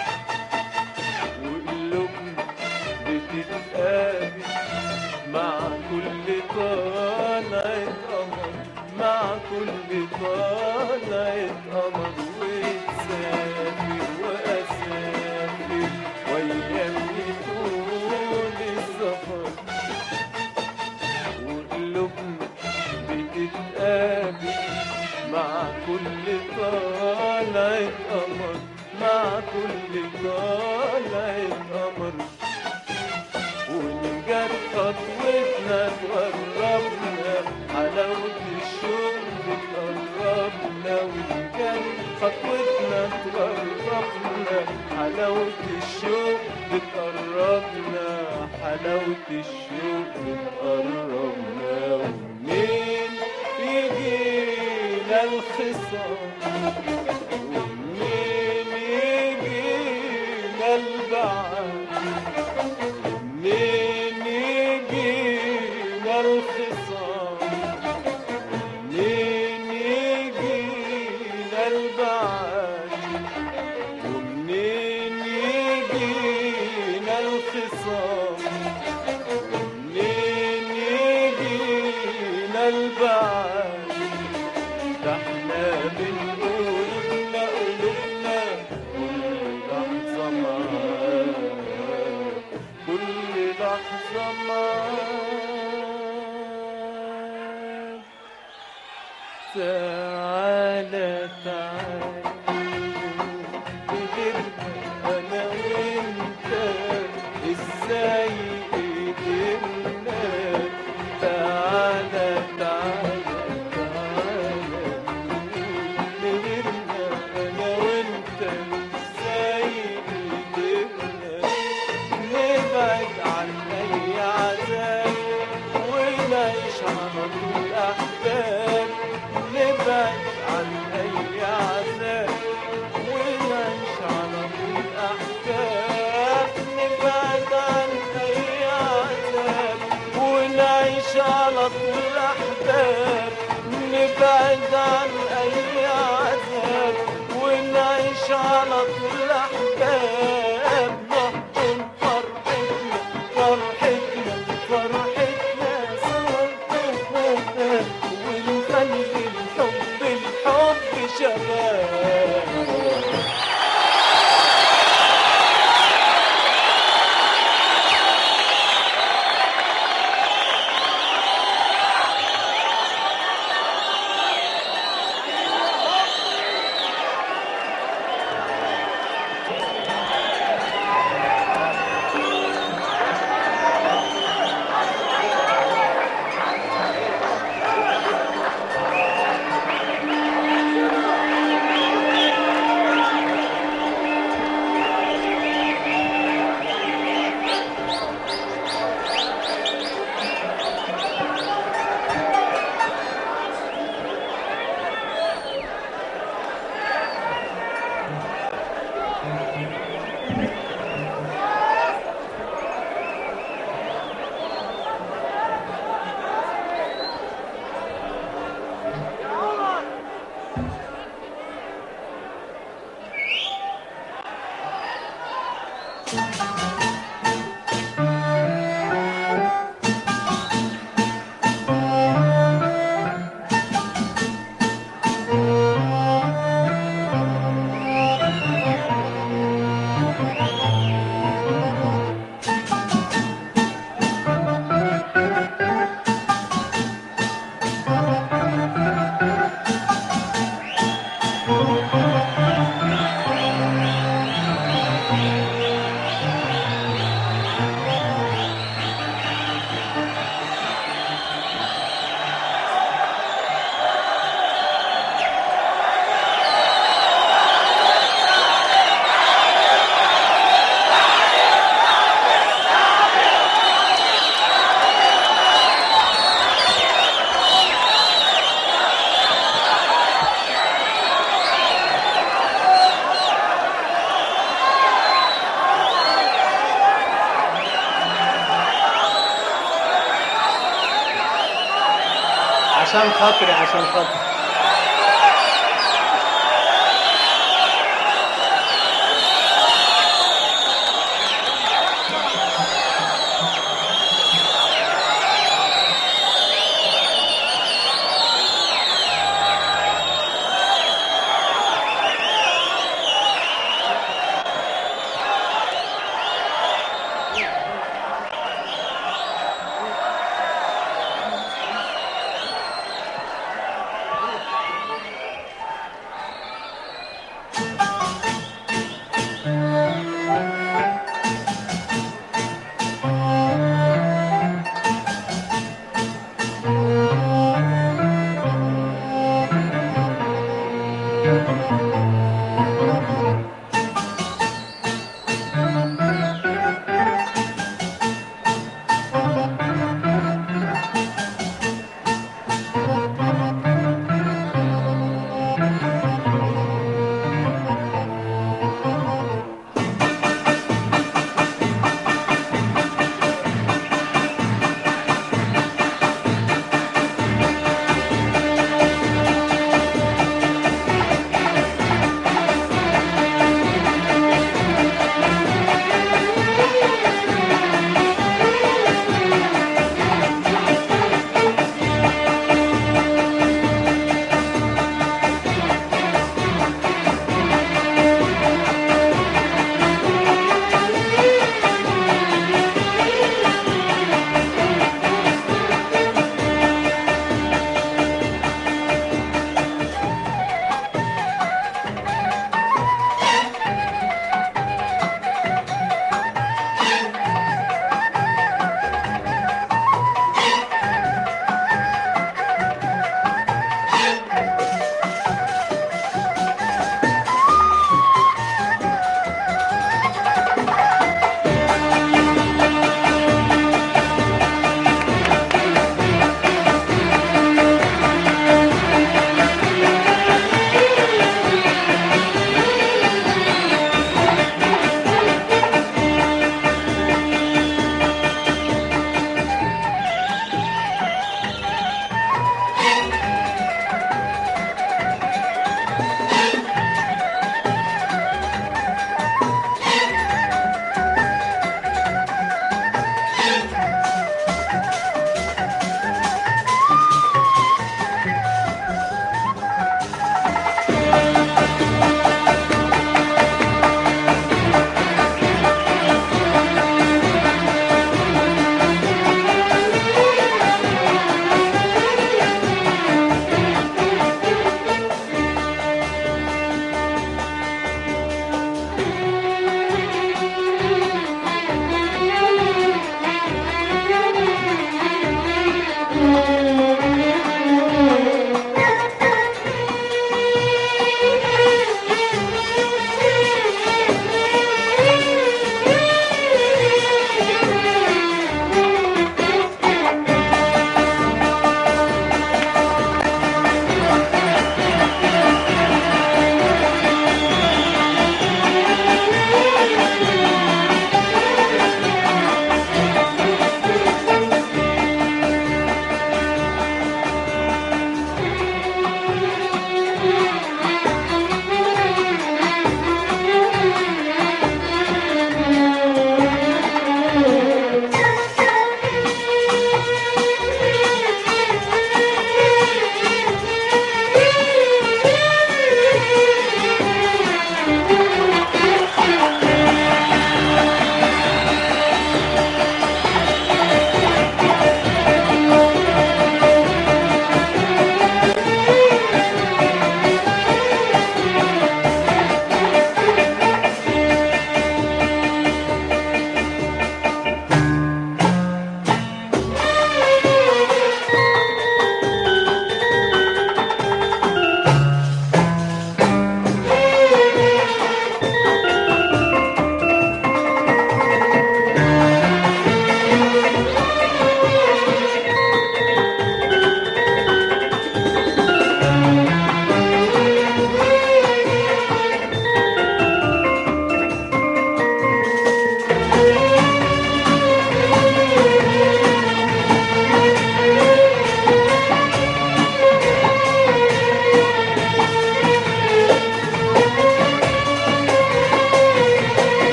وقلوبنا بتتقابل مع كل طلعة قمر مع كل طلعة قمر وتسافر وأسافر وأيامي طول السفر وقلوبنا بتتقابل مع كل طلعة قمر مع كل طلعة قمر وإن جت خطوتنا تقربنا حلاوة الشوق بتقربنا وإن جت خطوتنا تقربنا حلاوة الشوق بتقربنا قربنا حلاوة الشوق قربنا ومنين يجينا الخصام ومنين يجينا البعد ومنين يجينا الخصام ومنين يجينا البعد ومنين يجينا الخصام ومنين يجينا البعد ده احنا بنقول قلوبنا قلوبنا كل لحظة معاك كل لحظة معاك تعالى تعالى قدرنا انا وانت ازاي قدرنا تعالى تعالى تعالى قدرنا انا وانت ازاي قدرنا نبعد عن اي عذاب ونعيش على طول احباب نبعد عن اي عذاب ونعيش على طول احباب نبعد عن اي عذاب ونعيش على طول احباب نبعد عن اي عذاب ونعيش على طول احباب نحضن فرحتنا فرحتنا فرحتنا سوا ونخلي الحب الحب شباب عشان خاطري عشان خاطري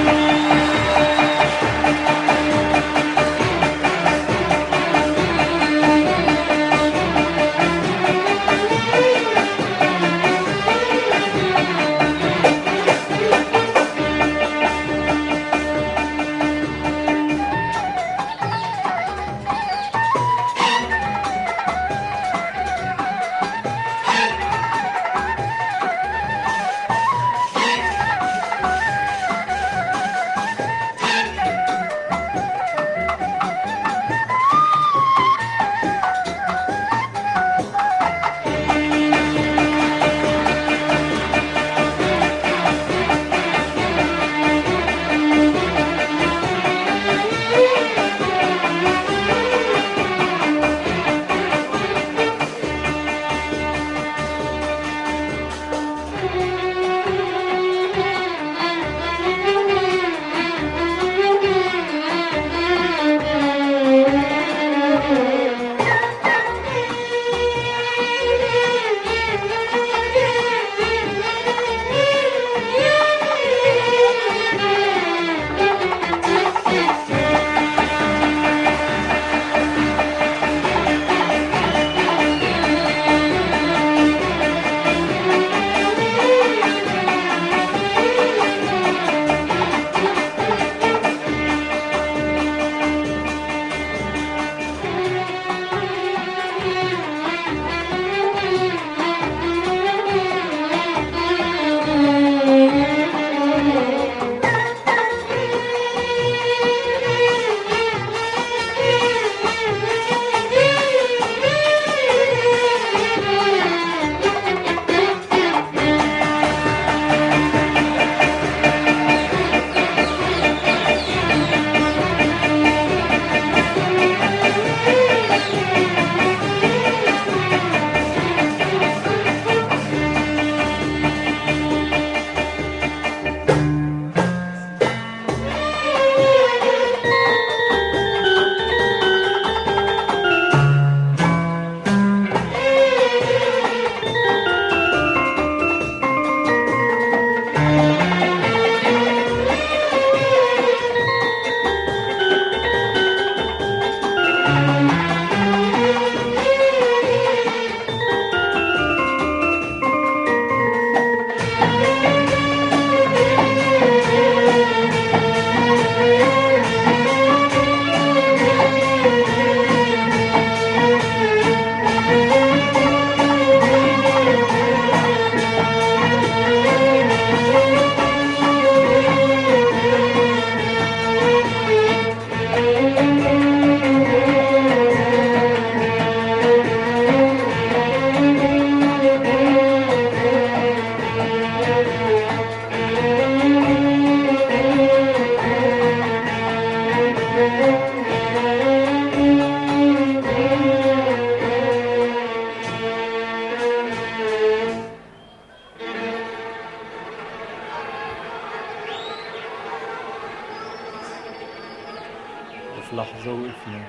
وفي لحظة وقفنا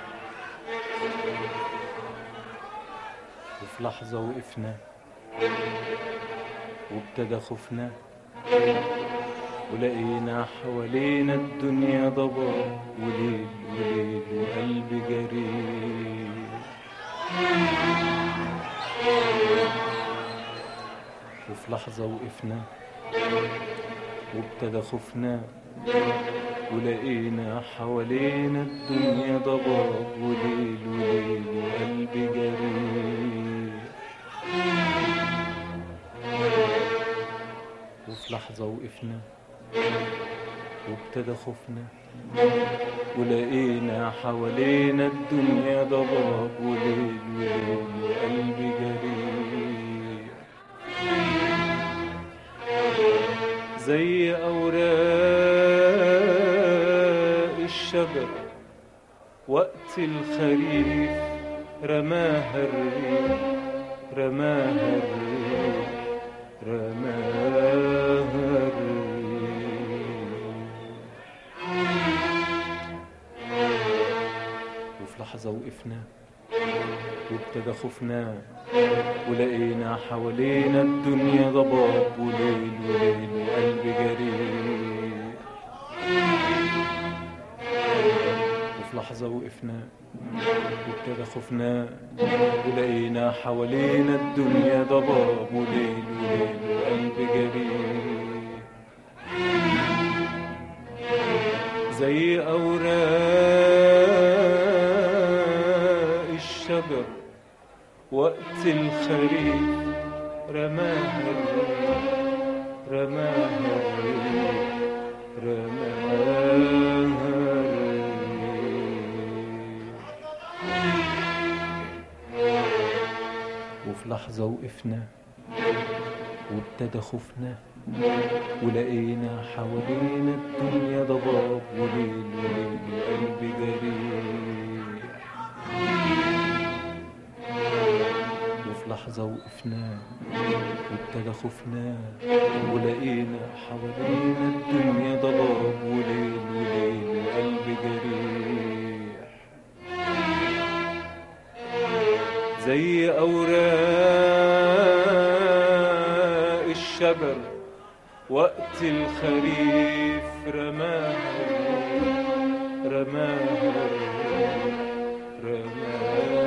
وفي لحظة وقفنا وابتدى خوفنا ولقينا حوالينا الدنيا ضباب وليل وليل وقلب جريء وفي لحظة وقفنا وابتدى خوفنا ولقينا حوالينا الدنيا ضباب وليل وليل وقلب جريء وفي لحظة وقفنا وابتدى خوفنا ولقينا حوالينا الدنيا ضباب وليل وليل وقلب جريء زي أوراق الشجر وقت الخريف رماها الريح رماها الريح رماها الريح وفي لحظة وقفنا وابتدى خوفنا ولقينا حوالينا الدنيا ضباب وليل وليل وقلب جريء لحظة وقفنا وابتدى خوفنا ولقينا حوالينا الدنيا ضباب وليل وليل وقلب جريح زي أوراق الشجر وقت الخريف رماها الريح رماها الريح رماها الريح وفي لحظة وقفنا وابتدى خوفنا ولقينا حوالينا الدنيا ضباب وليل وليل وقلب جريح وفي لحظة وقفنا وابتدى خوفنا ولقينا حوالينا الدنيا ضباب وليل وليل وقلب جريح زي أوراق الشجر وقت الخريف رماها الريح، رماها الريح، رماها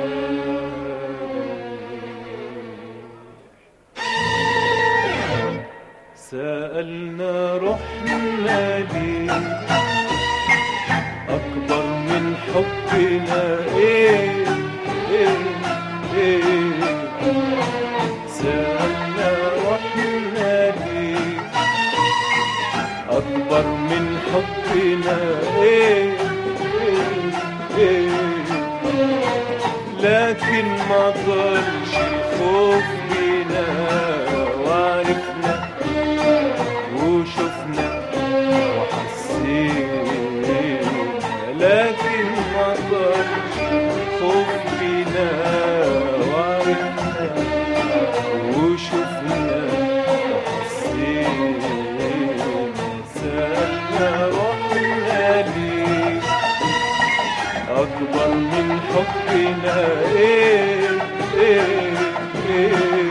الريح. سألنا رحنا ليه أكبر من حبنا إيه إيه إيه سألنا رحنا ليه أكبر من حبنا إيه إيه إيه لكن ما ضلش الخوف بينا وعرفنا وشفنا وحسينا لكن ما ضلش الخوف بينا وعرفنا وشفنا وحسينا سألنا رحنا ليه أكبر من حبنا إيه إيه إيه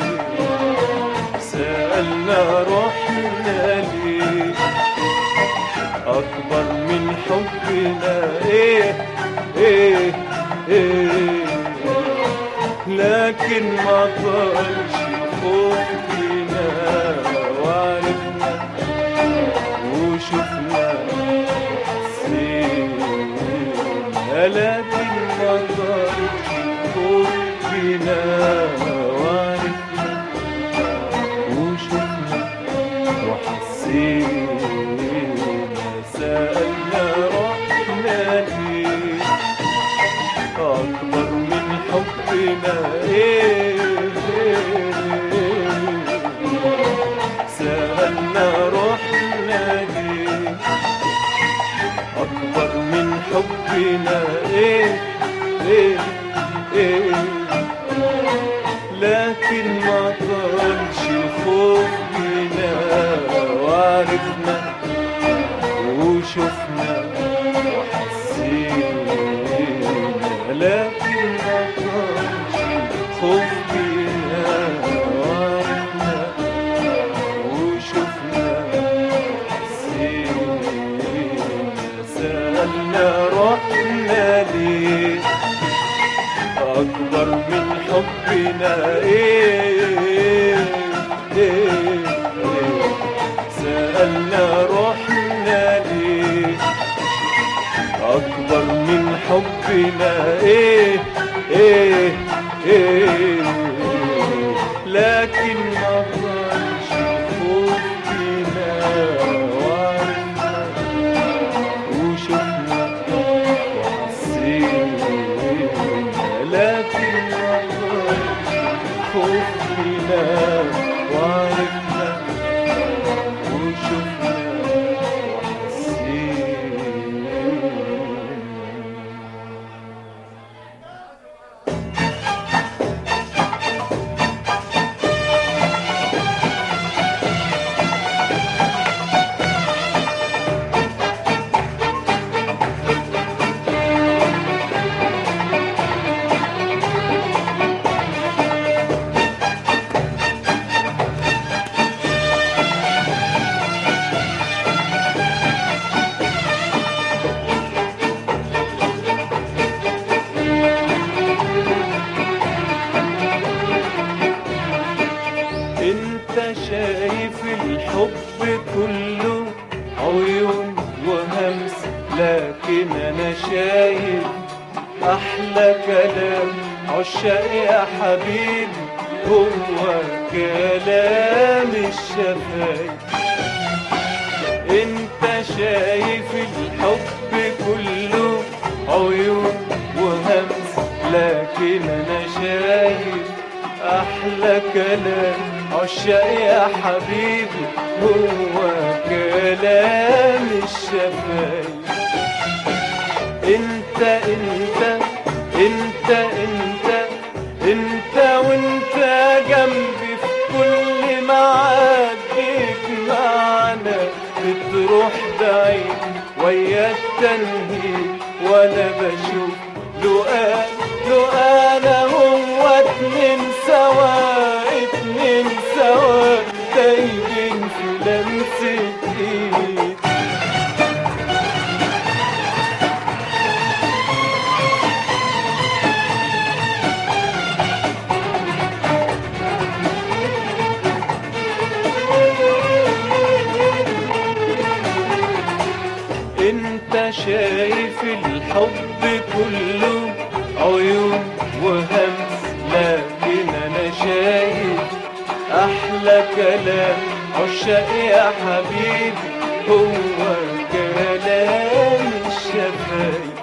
سألنا رحنا ليه أكبر من حبنا إيه إيه إيه لكن ما طالش الخوف فينا وعرفنا وشفنا حسينا لكن ما طالش الخوف فينا وعرفنا وشفنا وحسينا سألنا رحنا ليه أكبر من حبنا إيه سألنا رحنا ليه أكبر من حبنا إيه إيه إيه لكن ما طالش الخوف بينا وعرفنا وشفنا وحسينا لكن ما طالش الخوف بينا وعرفنا وشفنا وحسينا سألنا رحنا ليه أكبر من حبنا إيه إيه إيه سألنا رحنا ليه أكبر من حبنا إيه إيه إيه لكن ما ضلش الخوف فينا وعرفنا وشفنا وحسينا لكن ما ضلش الخوف فينا وعرفنا وشفنا وحسينا عشاق يا حبيبي هو كلام الشفايف انت شايف الحب كله عيون وهمس لكن انا شايف احلى كلام عشاق يا حبيبي هو كلام الشفايف انت انت انت انت انت وانت جنبي في كل معاد بيك معنا بتروح بعيد ويا التنهيد وانا بشوف لقاء لقاء انا هو اتنين سوا اتنين سوا دايبين في لمسة ايد انت شايف الحب كله عيون وهمس لكن انا شايف احلى كلام عشاق يا حبيبي هو كلام الشفايف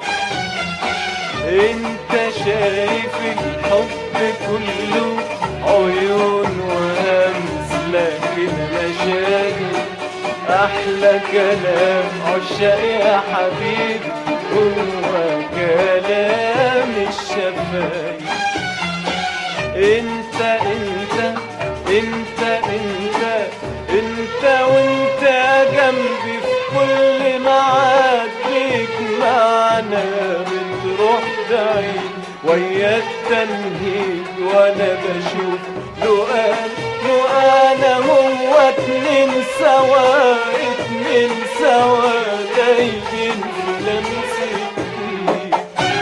انت شايف الحب كله عيون وهمس لكن انا شايف احلى كلام عشاق يا حبيبي هو كلام الشفايف انت انت انت انت انت وانت جنبي في كل معاد بيك معنا بتروح بعيد ويا التنهيد وانا بشوف لقاء لقانا هو اتنين سوا اتنين سوا دايبين في لمسة ايد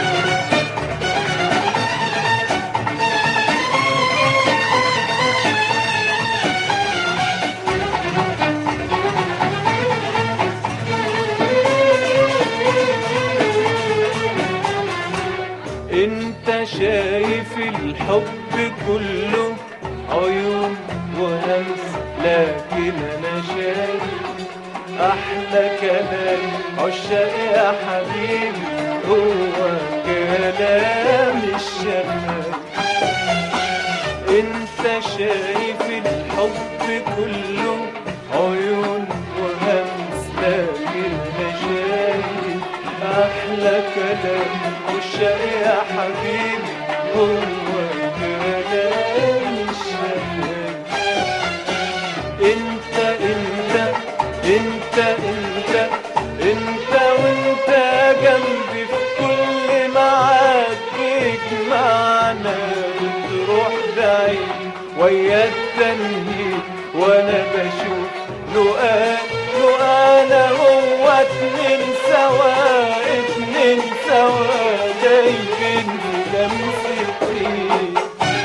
انت شايف الحب كله عيون وهمس لكن انا شايف احلى كلام عشاق يا حبيبي هو كلام الشباب انت شايف الحب كله عيون وهمس لكن انا شايف احلى كلام عشاق يا حبيبي هو كلام الشباب انت انت انت انت انت وانت جنبي في كل معاد بيك معنا بتروح بعيد ويا التنهيد وانا بشوف لقاء لقانا هو اتنين سوا اتنين سوا دايبين في لمسة ايد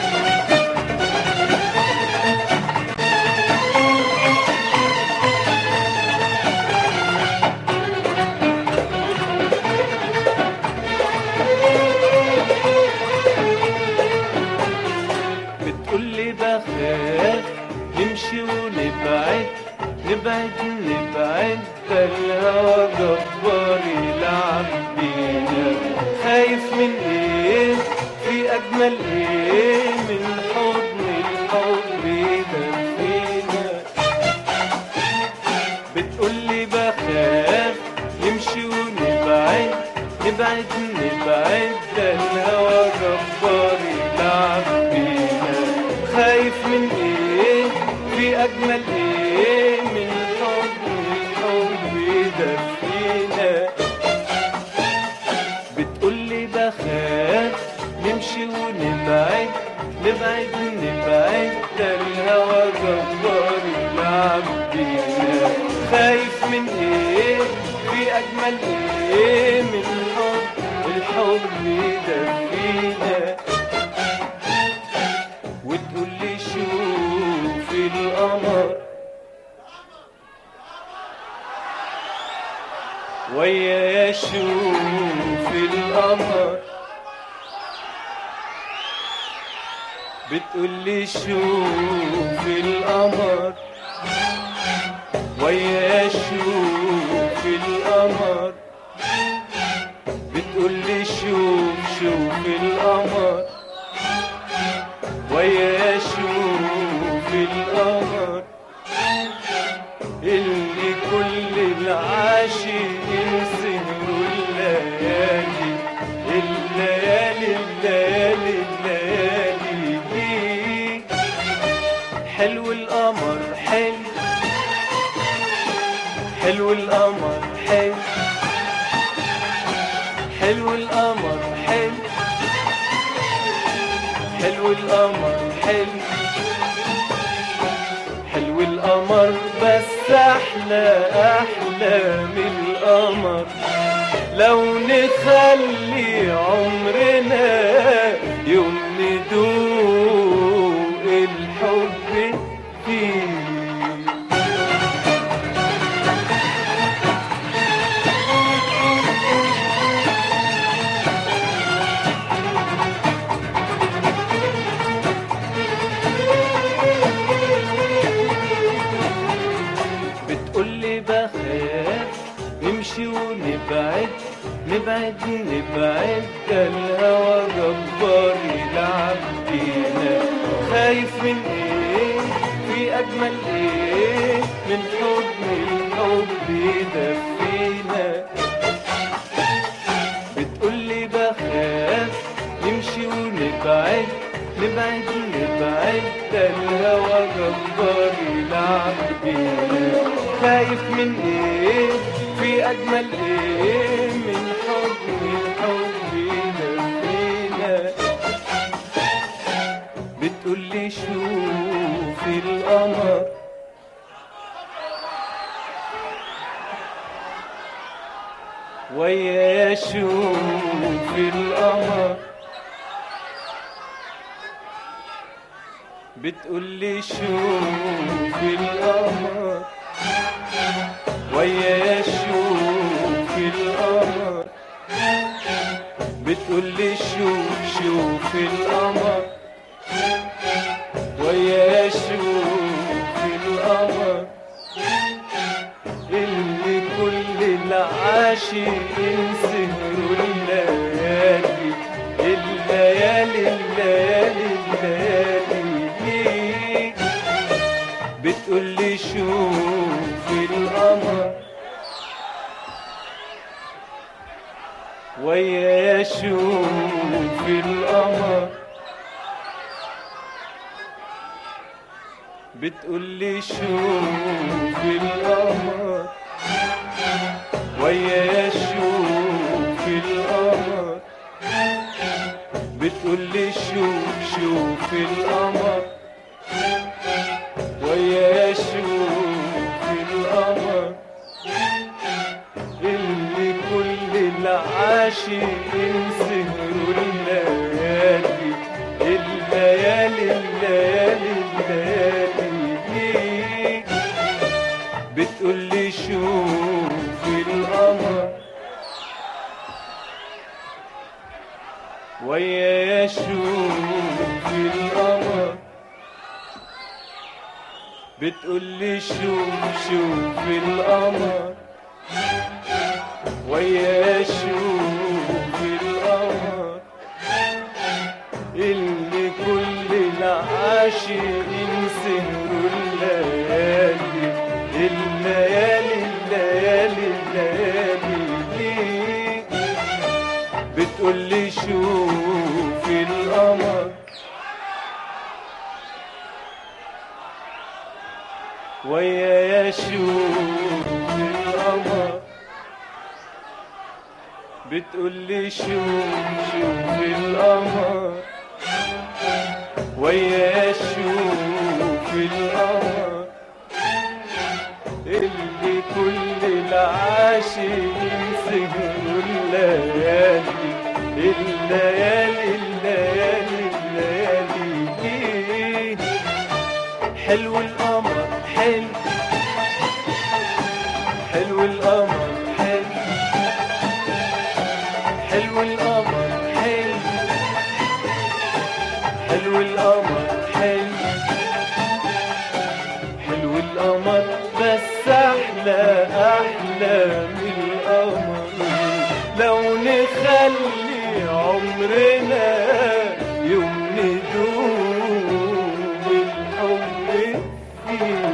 بتقولي بخاف نمشي ونبعد نبعد نبعد ده الهوى جبار يلعب بينا خايف من ايه في اجمل ايه من حضن الحب يدفينا بتقولي بخاف نمشي ونبعد نبعد نبعد ده الهوى جبار يلعب بينا خايف من ايه في اجمل ايه من حضن الحب يدفينا بتقولي بخاف نمشي ونبعد نبعد نبعد ده الهوى جبار يلعب بينا خايف من ايه في اجمل ايه من حب الحب يدفينا وتقولي شوف القمر ويا شوف القمر بتقولي شوف القمر ويا شوف القمر بتقولي شوف شوف القمر ويا شوف القمر اللي كل العاشقين سهروا الليالي الليالي الليالي الليالي دي حلو القمر حلو حلو القمر حلو حلو القمر حلو حلو القمر حلو حلو القمر بس احلى احلى من القمر لو نخلي عمرنا يوم ندوق الحب فيه بتقولي بخاف نمشي ونبعد نبعد نبعد ده الهوى جبار يلعب بينا خايف من ايه في اجمل ايه من حضن الحب يدفينا بتقولي بخاف نمشي ونبعد نبعد نبعد ده الهوى جبار يلعب بينا خايف من ايه في اجمل ايه من حضن الحب يدفينا بتقولي شوف القمر ويا شوف القمر بتقولي شوف القمر ويا شوف القمر بتقولي شوف شوف القمر ويا شوف القمر اللي كل العاشقين سهروا الليالي الليالي الليالي الليالي بتقولي شوف القمر ويا شوف القمر بتقولي شوف القمر ويا شوف القمر بتقولي شوف شوف القمر ويا شوف القمر اللي كل العاشقين سهروا الليالي الليالي الليالي الليالي بتقولي شوف القمر ويا شوف القمر بتقولي شوف شوف القمر ويا شوف القمر اللي كل العاشقين سهروا الليالي الليالي الليالي الليالي بتقولي شوف القمر ويا شوف القمر بتقولي شوف شوف القمر ويا شوف القمر اللي كل العاشقين سهروا الليالي الليالي الليالي الليالي حلو القمر حلو حلو القمر حلو حلو القمر حلو حلو القمر عمرنا يوم ندوم الحب فيه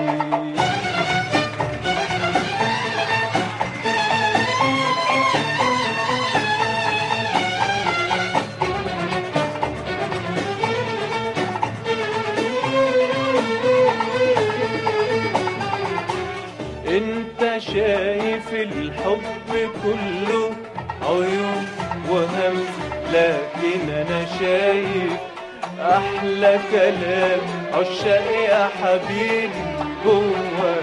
انت شايف الحب كله عيون وهم لكن انا شايف احلى كلام عشاق يا حبيبي هو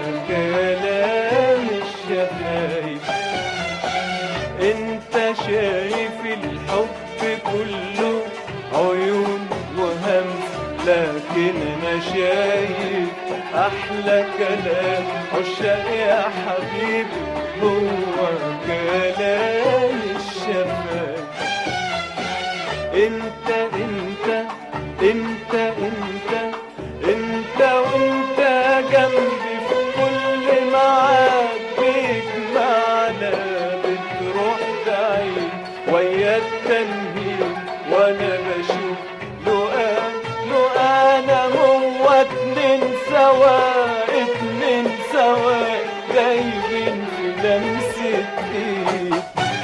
كلام الشفايف انت شايف الحب كله عيون وهم لكن انا شايف احلى كلام عشاق يا حبيبي هو كلام الشفايف انت انت انت انت انت وانت جنبي في كل معاد بيجمعنا بتروح بعيد ويا التنهيد وانا بشوف لقاء لقاء انا هو اتنين سوا اتنين سوا دايبين في لمسة ايد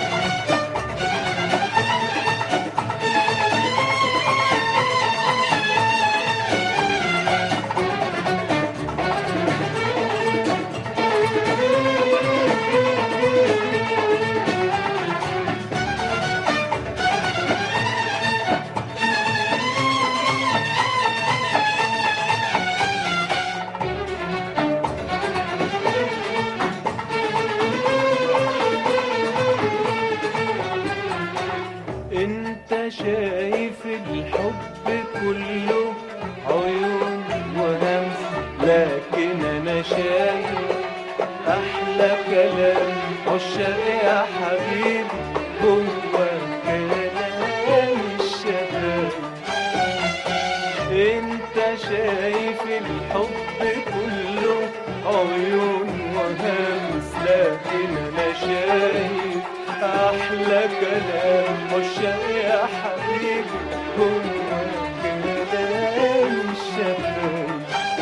انت شايف الحب كله عيون وهمس لكن انا شايف احلى كلام عشاق يا حبيبي هو كلام الشباب انت شايف الحب كله عيون وهمس لكن انا شايف احلى كلام عشاق يا حبيبي هو كلام الشباب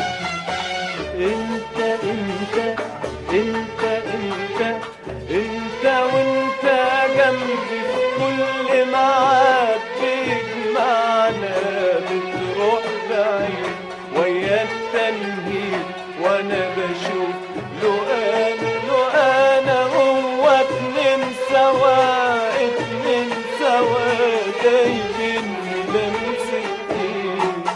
انت انت انت انت انت وانت جنبي في كل معاد بيجمعنا بتروح بعيد ويا التنهيد وانا بشوف لقان لقانا هو اتنين سوا اتنين سوا دايبين لمسة ايد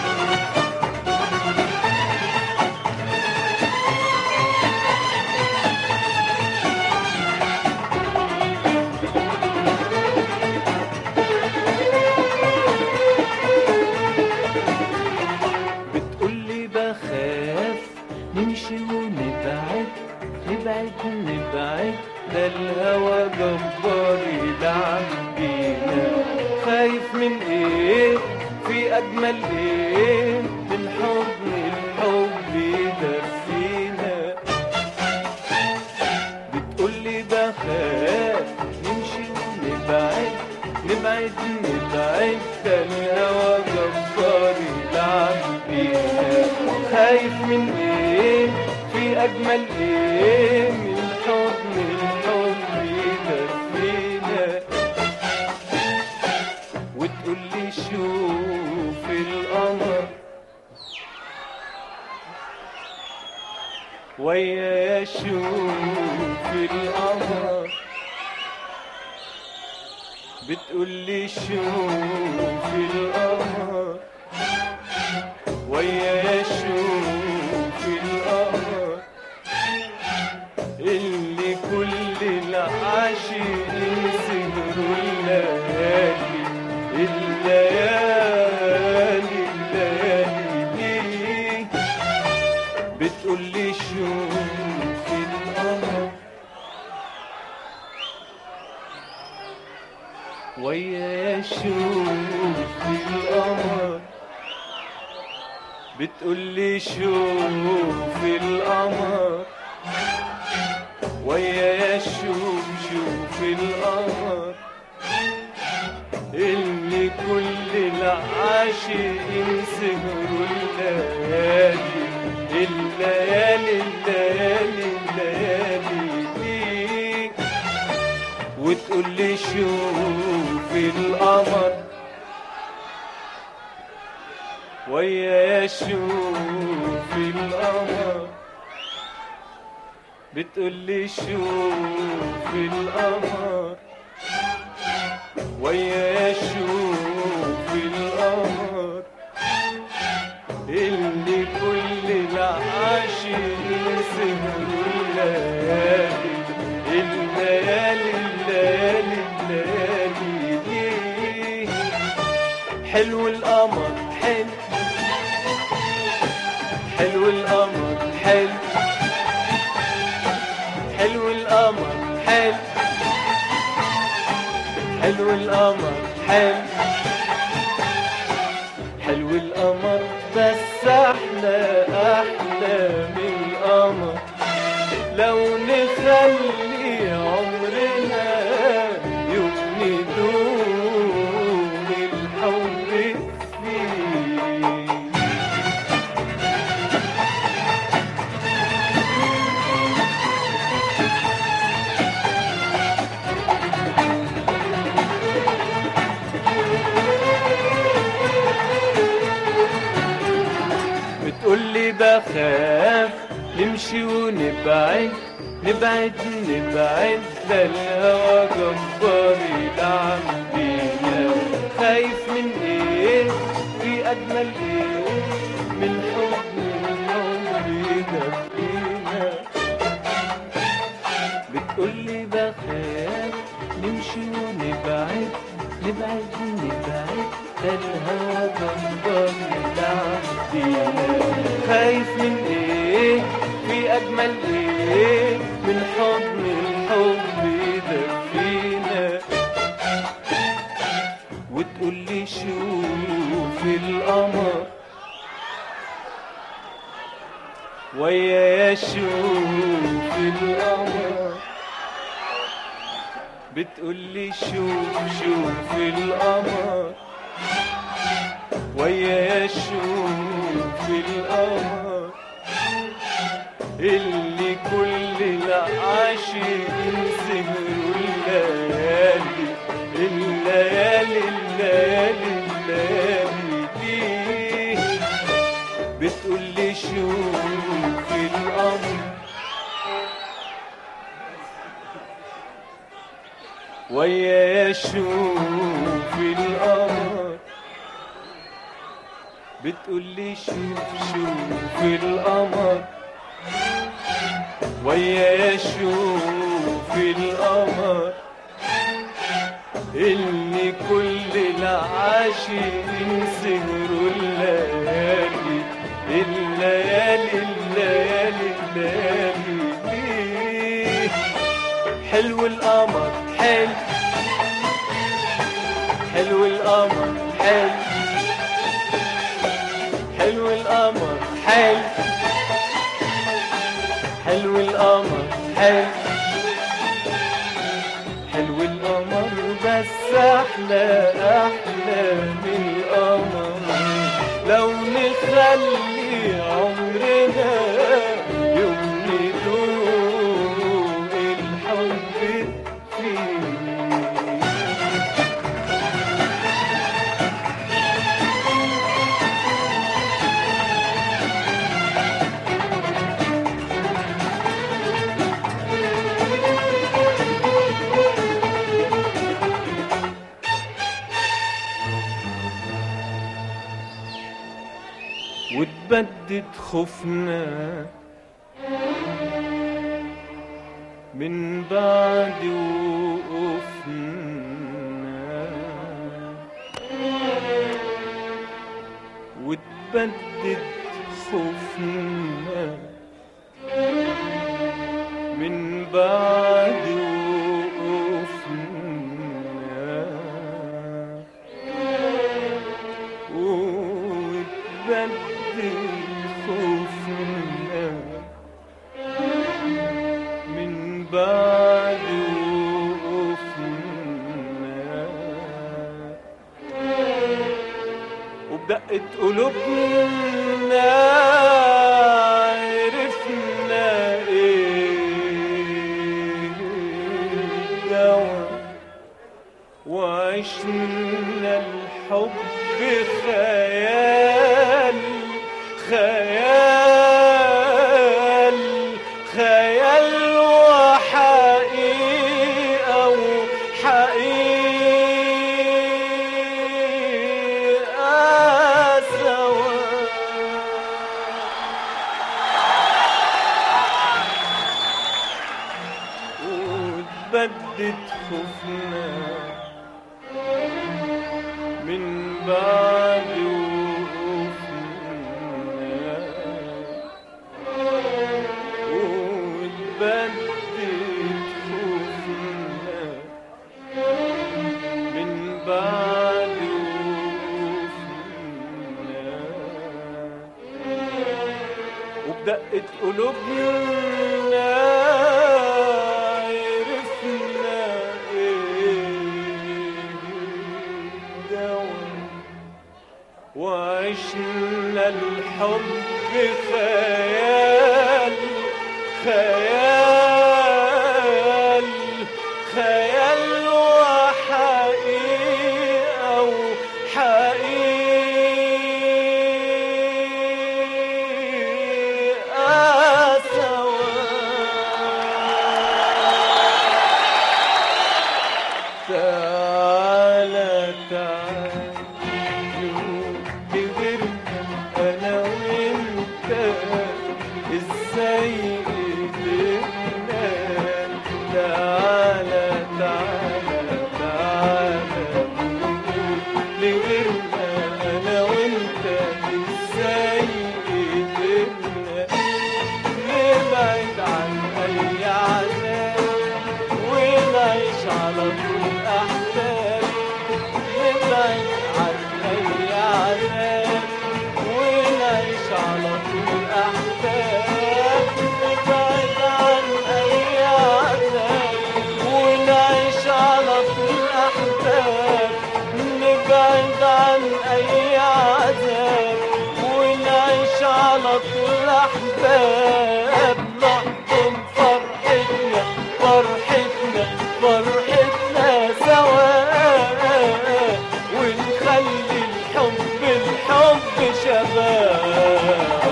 بتقولي بخاف نمشي ونبعد نبعد نبعد ده الهوى جبار يلعب بينا خايف من ايه في اجمل ايه من حضن الحب يدفينا بتقولي بخاف نمشي ونبعد نبعد نبعد ده الهوى جبار يلعب بينا خايف من ايه في اجمل ايه من حضن الحب يدفينا وتقولي شوف القمر ويا شوف القمر بتقولي شوف القمر ويا شوف القمر اللي كل العاشقين سهروا الليالي الليالي الليالي بتقولي شوف القمر ويا شوف القمر بتقولي شوف القمر ويا شوف شوف القمر العاشقين سهروا الليالي الليالي الليالي الليالي ليك وتقول لي شوف القمر ويا شوف القمر بتقول لي شوف القمر ويا شوف القمر اللي كل العاشقين سهروا الليالي الليالي الليالي الليالي دي حلو القمر حلو حلو القمر حلو حلو القمر حلو حلو القمر حلو حلو القمر بس احلى احلى من القمر لو نخلي عمرنا يوم ندوم الحب فيه بتقولي بخاف نمشي ونبعد نبعد نبعد ده الهوى جبار يلعب بينا خايف من ايه في اجمل ايه من حب الحب يدفينا بتقولي بخاف نمشي ونبعد نبعد نبعد ده الهوى جبار يلعب بينا خايف من ايه في اجمل ايه من حضن الحب يدفينا وتقولي شوف القمر ويا شوف القمر بتقولي شوف شوف القمر ويا شوف القمر اللي كل العاشقين سهروا الليالي الليالي الليالي الليالي دي بتقولي شوف القمر ويا شوف القمر بتقولي شوف شوف القمر ويا شوف القمر اللي كل العاشقين سهروا الليالي الليالي الليالي الليالي ليه حلو القمر حلو حلو القمر حلو حلو القمر حلو حلو القمر حلو حلو القمر بس احلى احلى من القمر لو نخلي عمرنا يوم ندوم الحب فيه وتبدد خوفنا من بعد وقوفنا وتبدد خوفنا من بعد وقوفنا وتبدل خوفنا من بعد وقوفنا وبدقة قلوبنا عرفنا ايه دوا وعشنا الحب خيال خيال خيال وحقيقة وحقيقة سوا واتبدت خوفنا من بعد وقوفنا واتبدت خوفنا من بعد وقوفنا وبدقة قلوبنا عرفنا ايه دوا وعشنا الحب خيال خيال خيال وحقيقة وحقيقة سوا تعالى تعالى كبرنا انا وانت ازاي قدرنا تعالى تعالى تعالى كبرنا انا وانت ازاي قدرنا نبعد عن اي عذاب ونعيش على طول احلام نبعد عن اي عذاب ونعيش على طول احلام نبعد عن اي عذاب ونعيش على طول احلام نبعد عن اي عذاب ونعيش على طول احباب نحضن فرحتنا فرحتنا فرحتنا سوا ونخلي الحب الحب شباب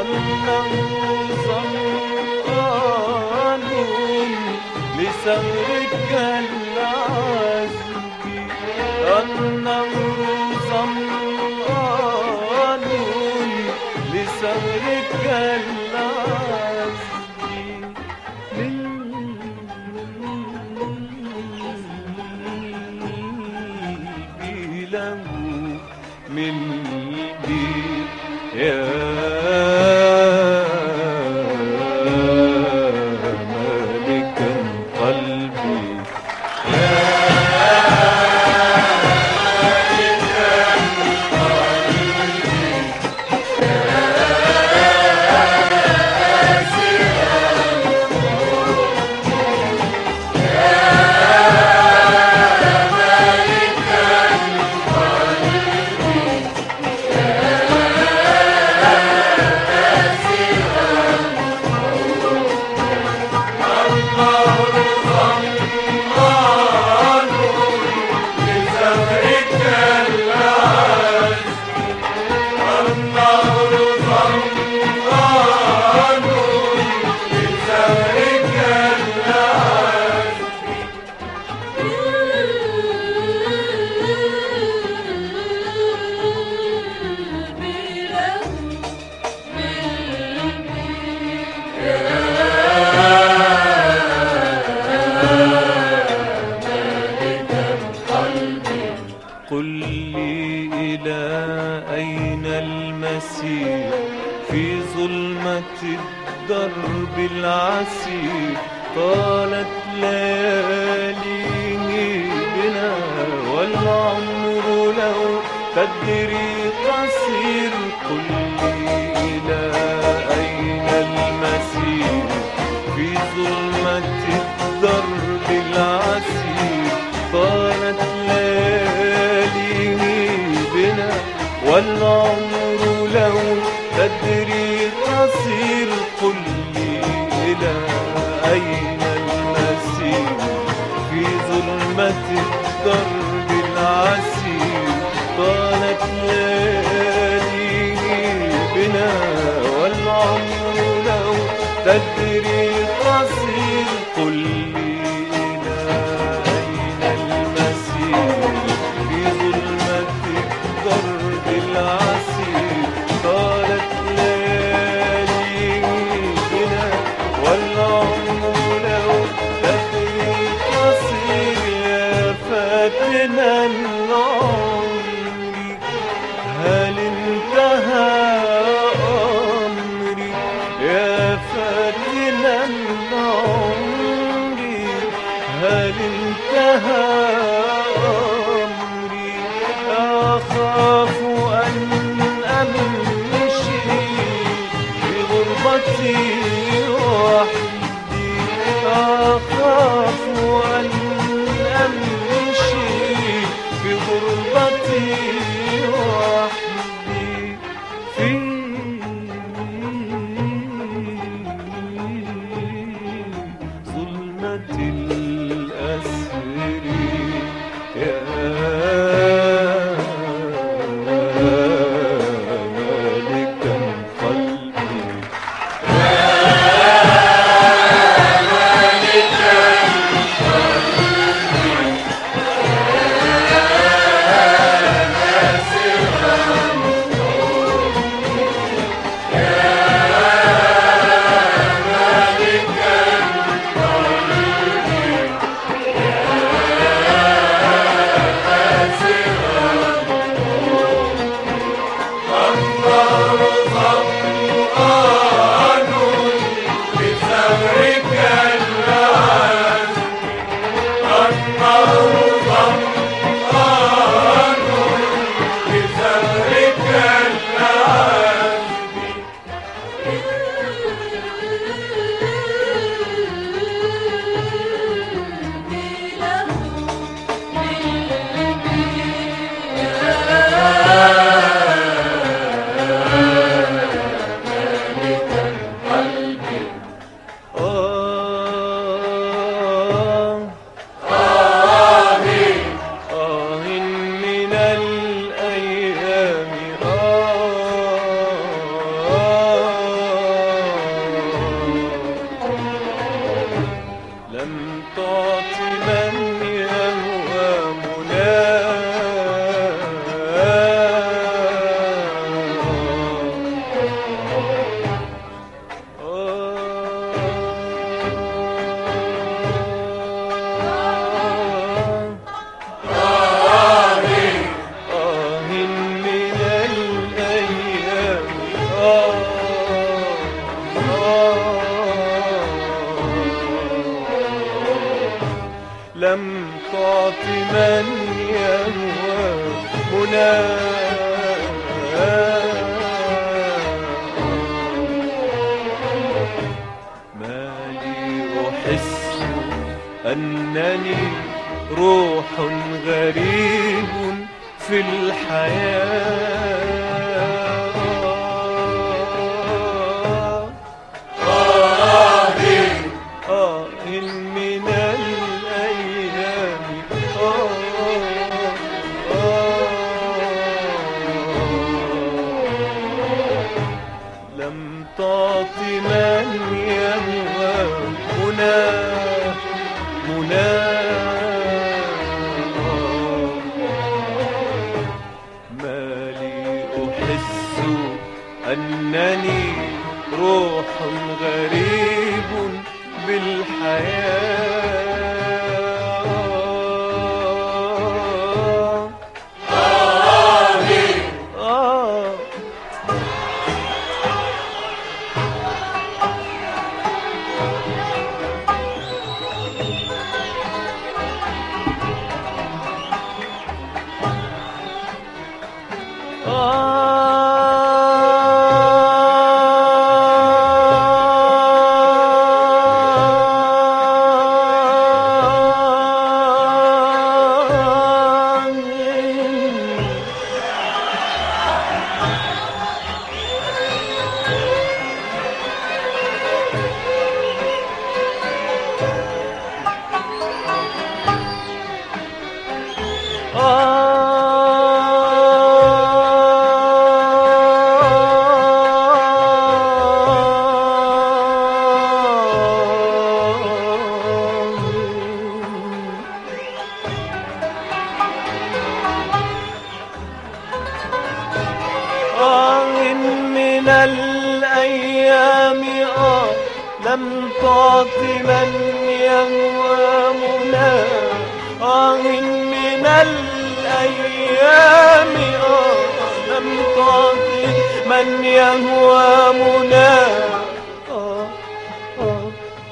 النهر ظمآن لثغرك العذب النهر ظمآن لثغرك العذب للبي له من بي يا مالكا قلبي قل لي إلى أين المسير في ظلمة الدرب العسير طالت لياليه بنا والعمر لو تدري قصير قل لي إلى أين المسير في ظلمة الدرب العسير طالت لياليه بنا والعمر لو تدري قصير قل لي إلى أين المسير في ظلمة الدرب العسير طالت لياليه بنا والعمر لو تدري قصير قل لي إلى أين المسير في ظلمة الدرب العسير طالت لياليه بنا والعمر لو تدري قصير يا فاتنا العمر هل انتهى أمري يا فاتنا العمر هل انتهى أمري أخاف أن أمشي بغربتي وحدي أخاف أن أمشي بغربتي وحدي في ظلمة الأسر لم تعط من يهوى مناه ما لي أحس أنني روح غريب في الحياة آه من الأيام آه آه لم تعط من يهوى مناه مناه ما لي أحس أنني روح غريب بالحياة آه آه من الأيام آه لم تعط من يهوى منى آه من الأيام آه لم تعط من يهوى منى آه آه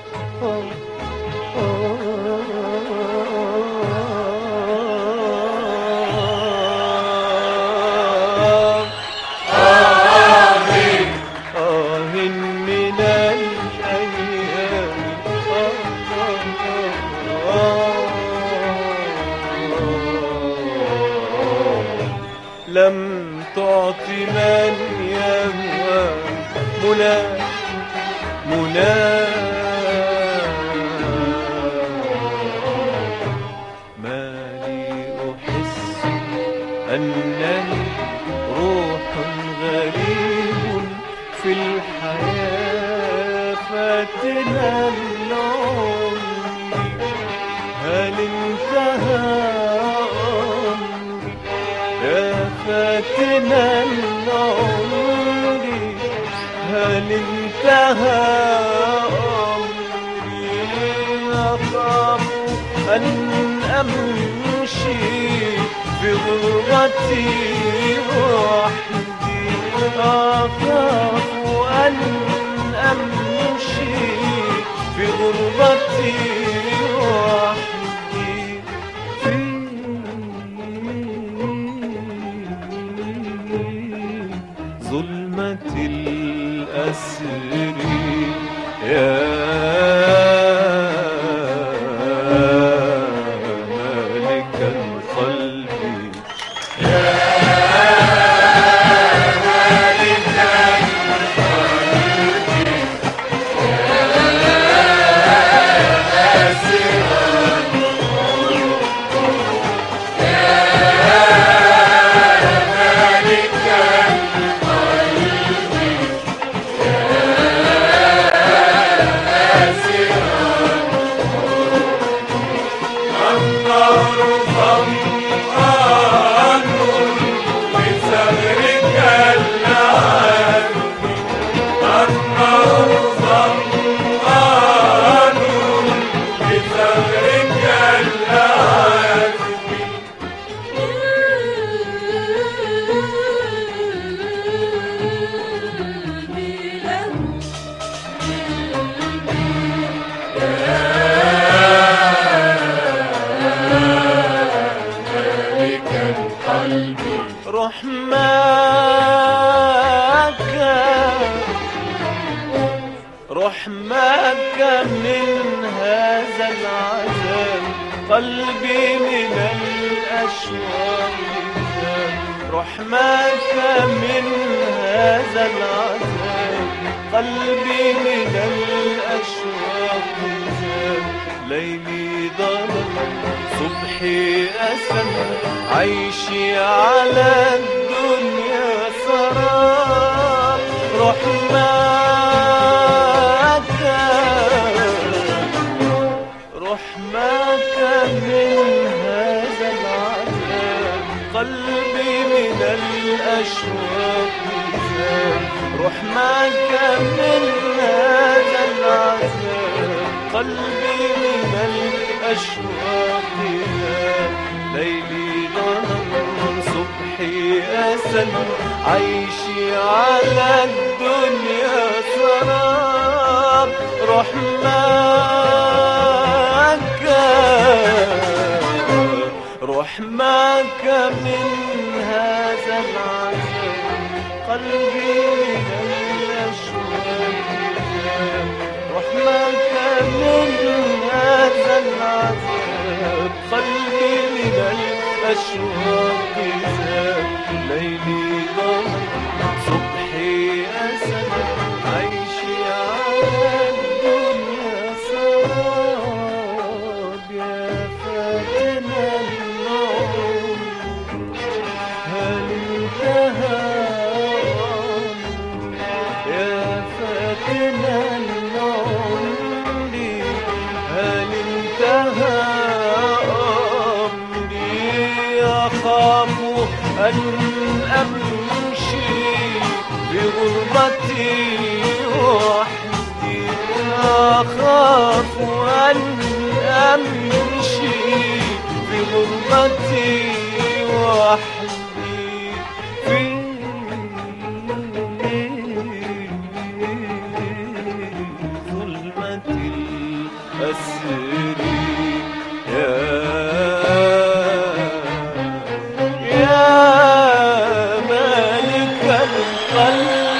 آه آه آه من الأيام آه لم تعط من يهوى منى منى ما لي أحس أنني روح غريب في الحياة فاتنا العمر هل انتهى أمري يا فاتنا العمر هل انتهى أمري أخاف أن أمشي في غربتي وحدي أخاف أن أمشي في غربتي وحدي في ظلمة الأسر يا مالك القلب يا رحمك من هذا العذاب قلبي من الأشواق ذاب رحمك من هذا العذاب قلبي من الأشواق ذاب ليلي ضلل صبحي أسد عيشي على الدنيا سراب رحمك رحمك من هذا العذاب قلبي من الأشواق ذاب رحمك من هذا العذاب قلبي من الأشواق ذاب ليلي ظلم صبحي أسد عيشي على الدنيا سراب رحمك رحمك من هذا العذاب قلبي من الأشواق ذاب رحمك من هذا العذاب قلبي من الأشواق ذاب ليلي ضل صبحي أسد عيشي على الدنيا سراب يا فاتن النوم هل انتهى يا فاتن النوم هل انتهى أمري أخاف أن أمشي بغربتي وحدي أخاف أن أمشي بغربتي وحدي في ظلمة الأسر يا يا مالك القلب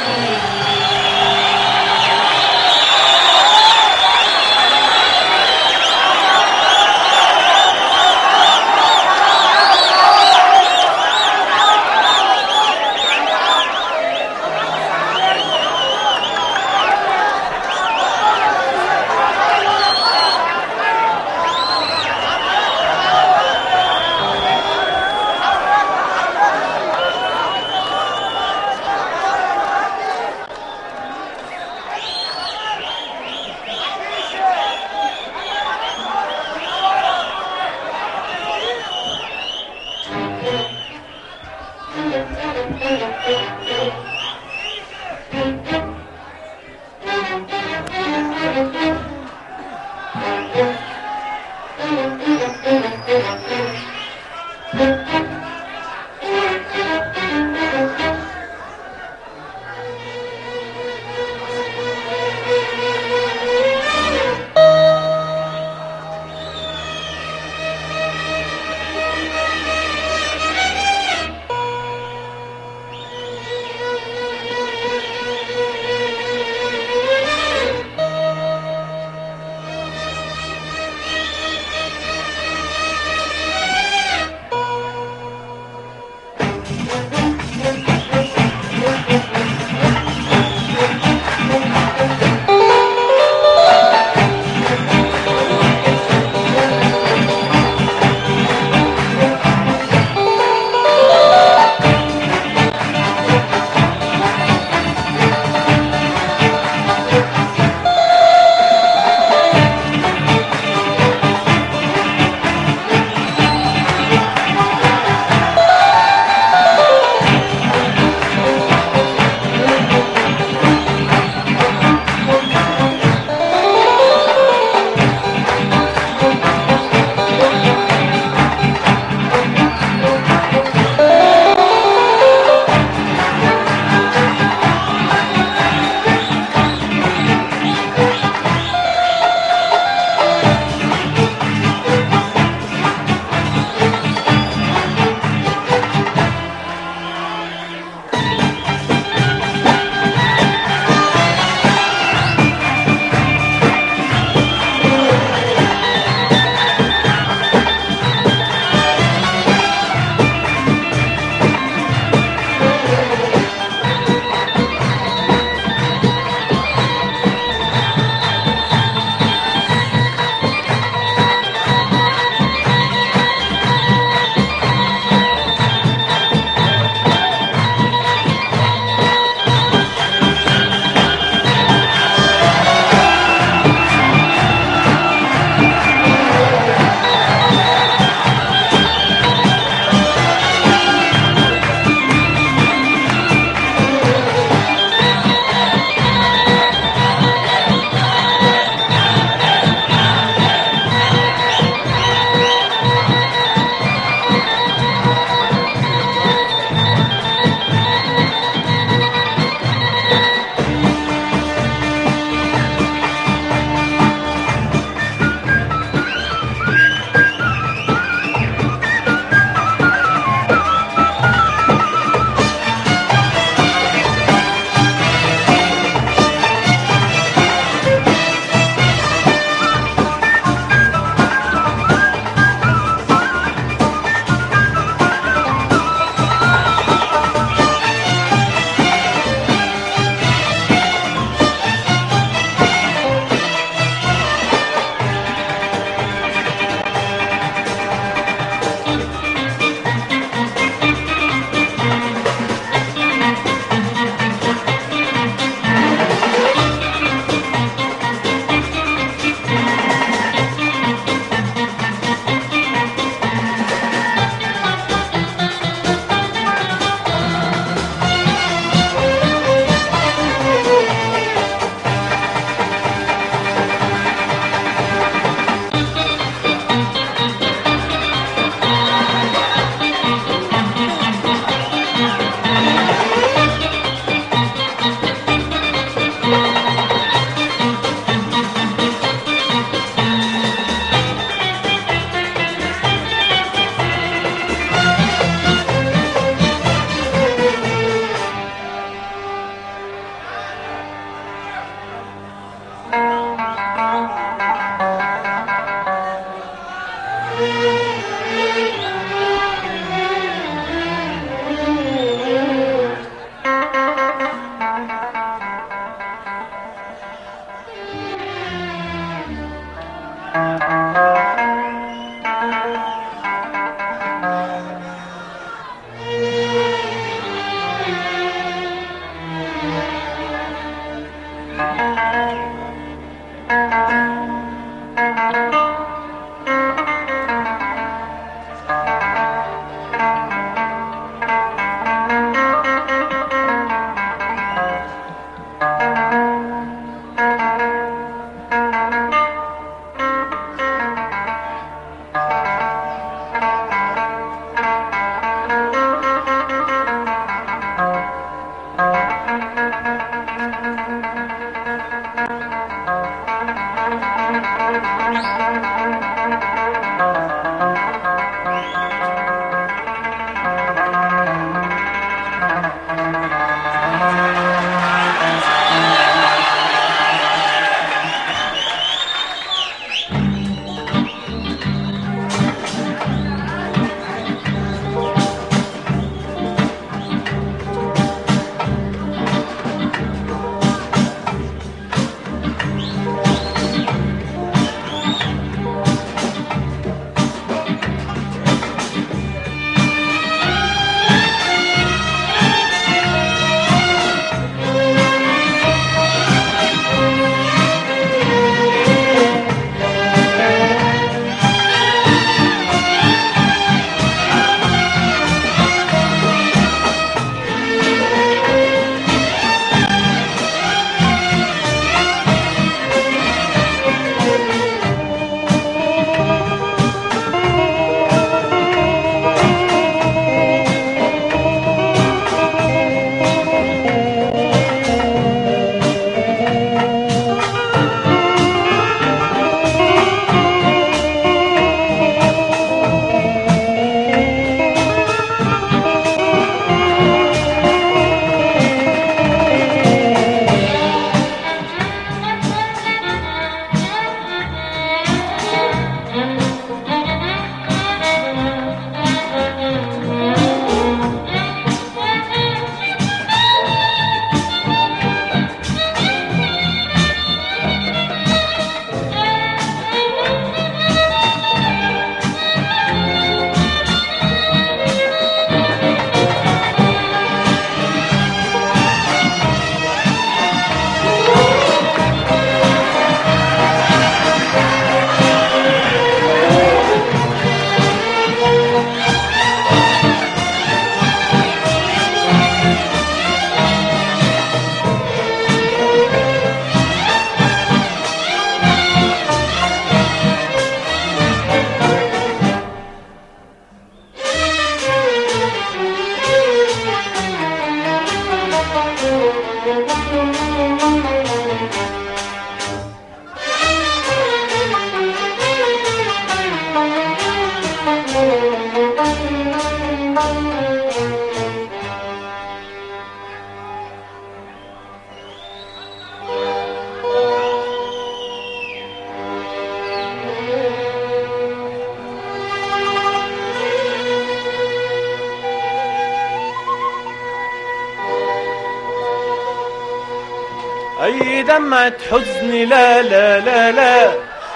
أي دمعة حزن لا لا لا لا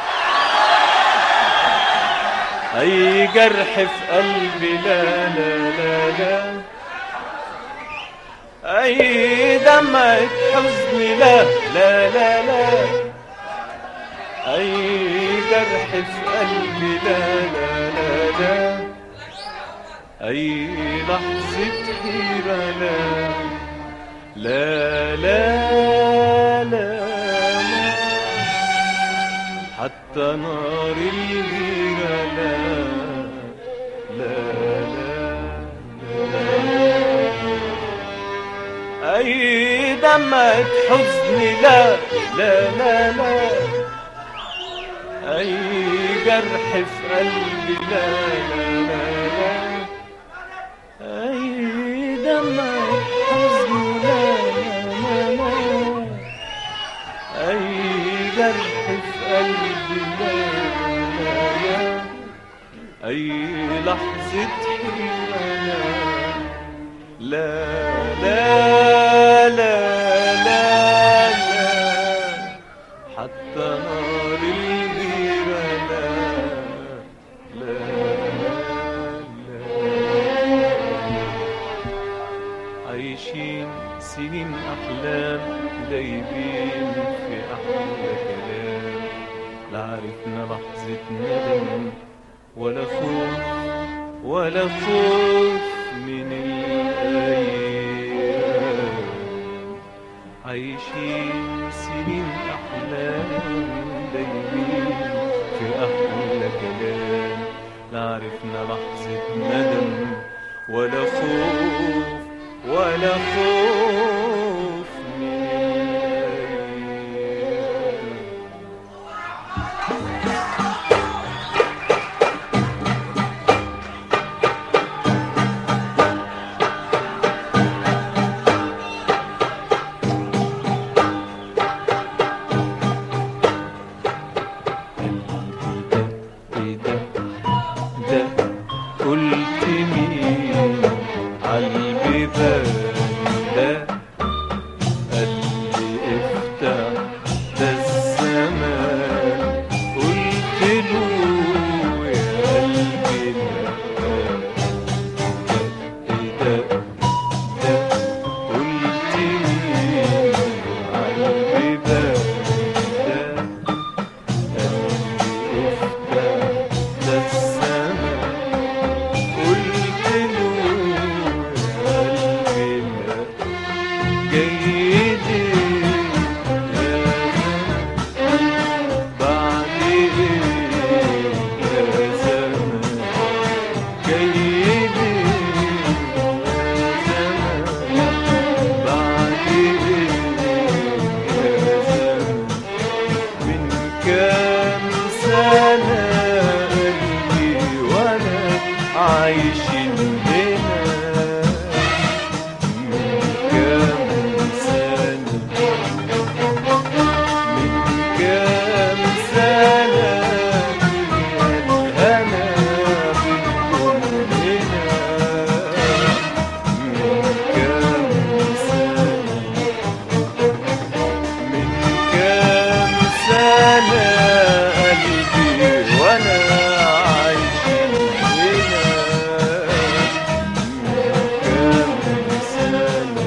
أي جرح في قلبي لا لا لا لا أي دمعة حزن لا لا لا لا أي جرح في قلبي لا لا لا لا أي لحظة حيرة لا لا لا لا لا حتى نار الغيرة لا لا لا لا أي دمعة حزن لا لا لا لا أي جرح في قلبي لا لا لا لا أي دمعة حزن لا لا لا لا أي جرح في قلبي لا لا لا أي لحظة حيرة لا لا لا لا لا حتى نار الغيرة طيبين في أحلى كلام لا عرفنا لحظة ندم ولا خوف ولا خوف من الأيام عايشين سنين أحلام دايمين في أحلى كلام لا عرفنا لحظة ندم ولا خوف ولا خوف من الأيام ايه ده ده قلت مين عالبيبان ده قلبي افتح ده الزمان قلت له يا قلبي لا ايه ده ده قلت مين عالبيبان ده من كام سنة قلبي وأنا عايشين هنا من كام سنة من كام سنة الهنا بتكون هنا من كام سنة من كام سنة قلبي وأنا عايشين هنا من كام سنة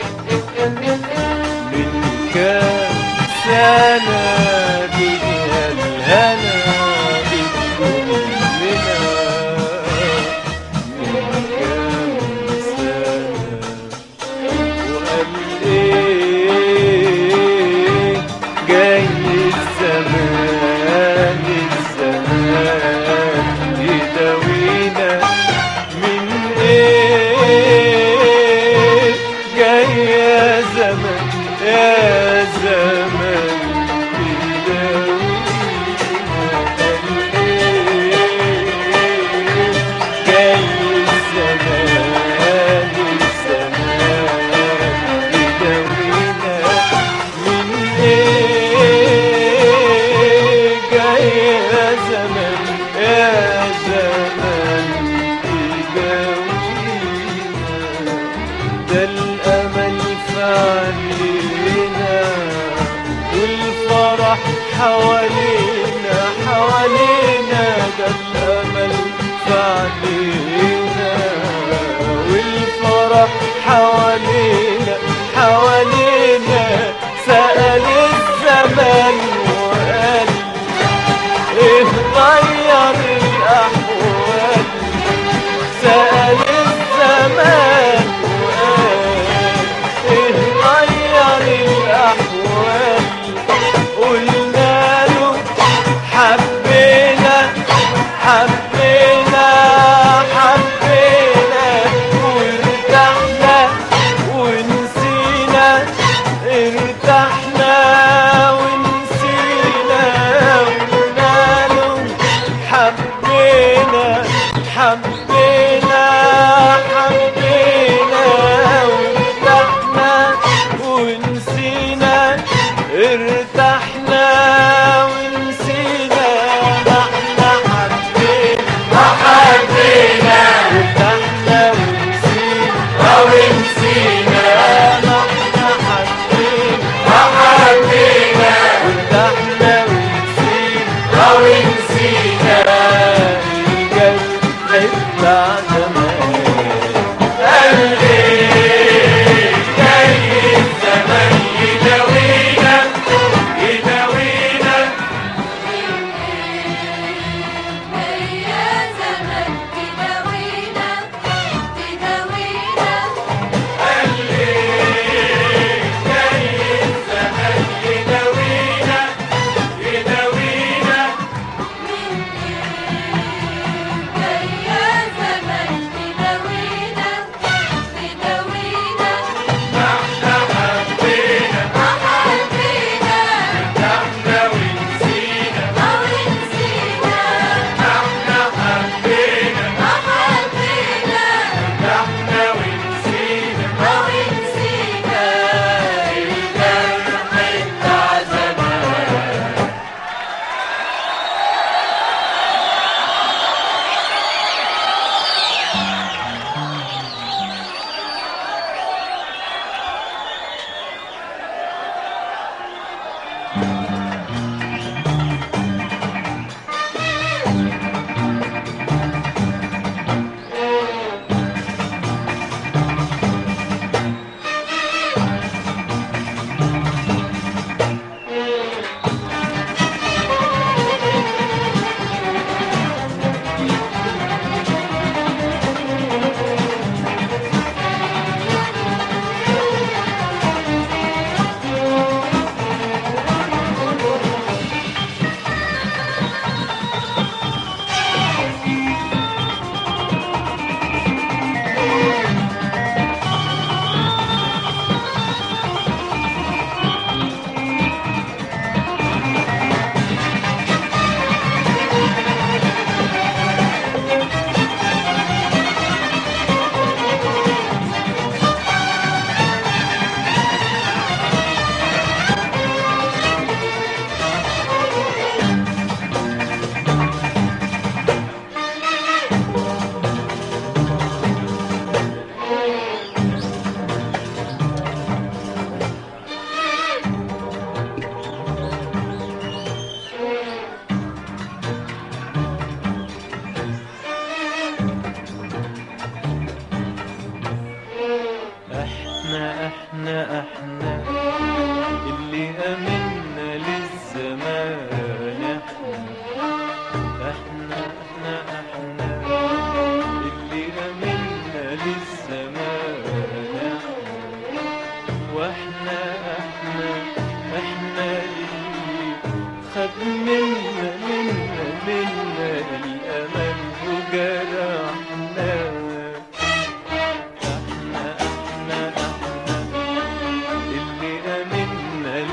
من كام سنة دنيا الهنا بتكون لنا من كام سنة وقال ايه جاي الزمان الزمان يداوينا من ايه جاي يا زمان يا زمان يداوينا قال ايه جاي الزمان الزمان يداوينا من ايه جاي يا زمان يا زمان يداوينا ده الامل في علينا والفرح حوالينا حوالينا ده الامل في علينا والفرح حوالينا حوالينا سأل الزمان وقال ايه غير الاحوال سأل الزمان وقال ايه غير الاحوال قلنا له حبينا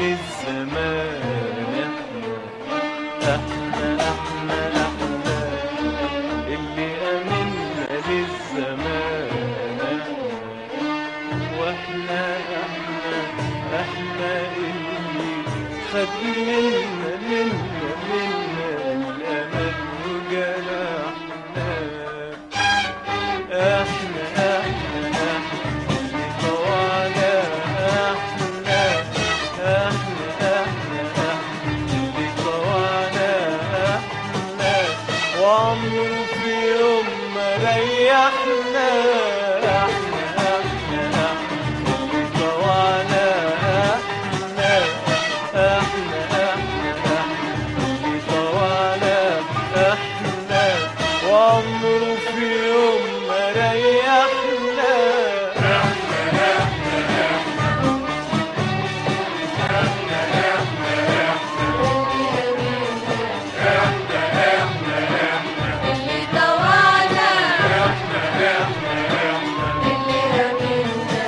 للزمان احنا احنا احنا احنا اللي امنا للزمان احنا واحنا احنا احنا اللي خد منا منا منا الامل وجرحنا احنا احنا احنا اللي طوعنا احنا احنا احنا احنا اللي طوعنا احنا وعمره في يوم ما ريحنا احنا احنا احنا اللي طوعنا احنا احنا احنا احنا اللي طوعنا احنا وعمره في يوم ما ريحنا اللي طوعنا اللي رمينا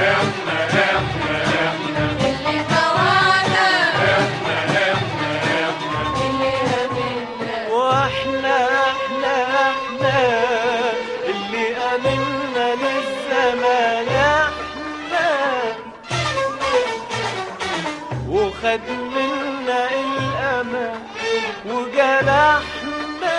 اللي طوعنا اللي رمينا واحنا احنا احنا اللي امنا للزمان احنا وخد منا الامان وجرحنا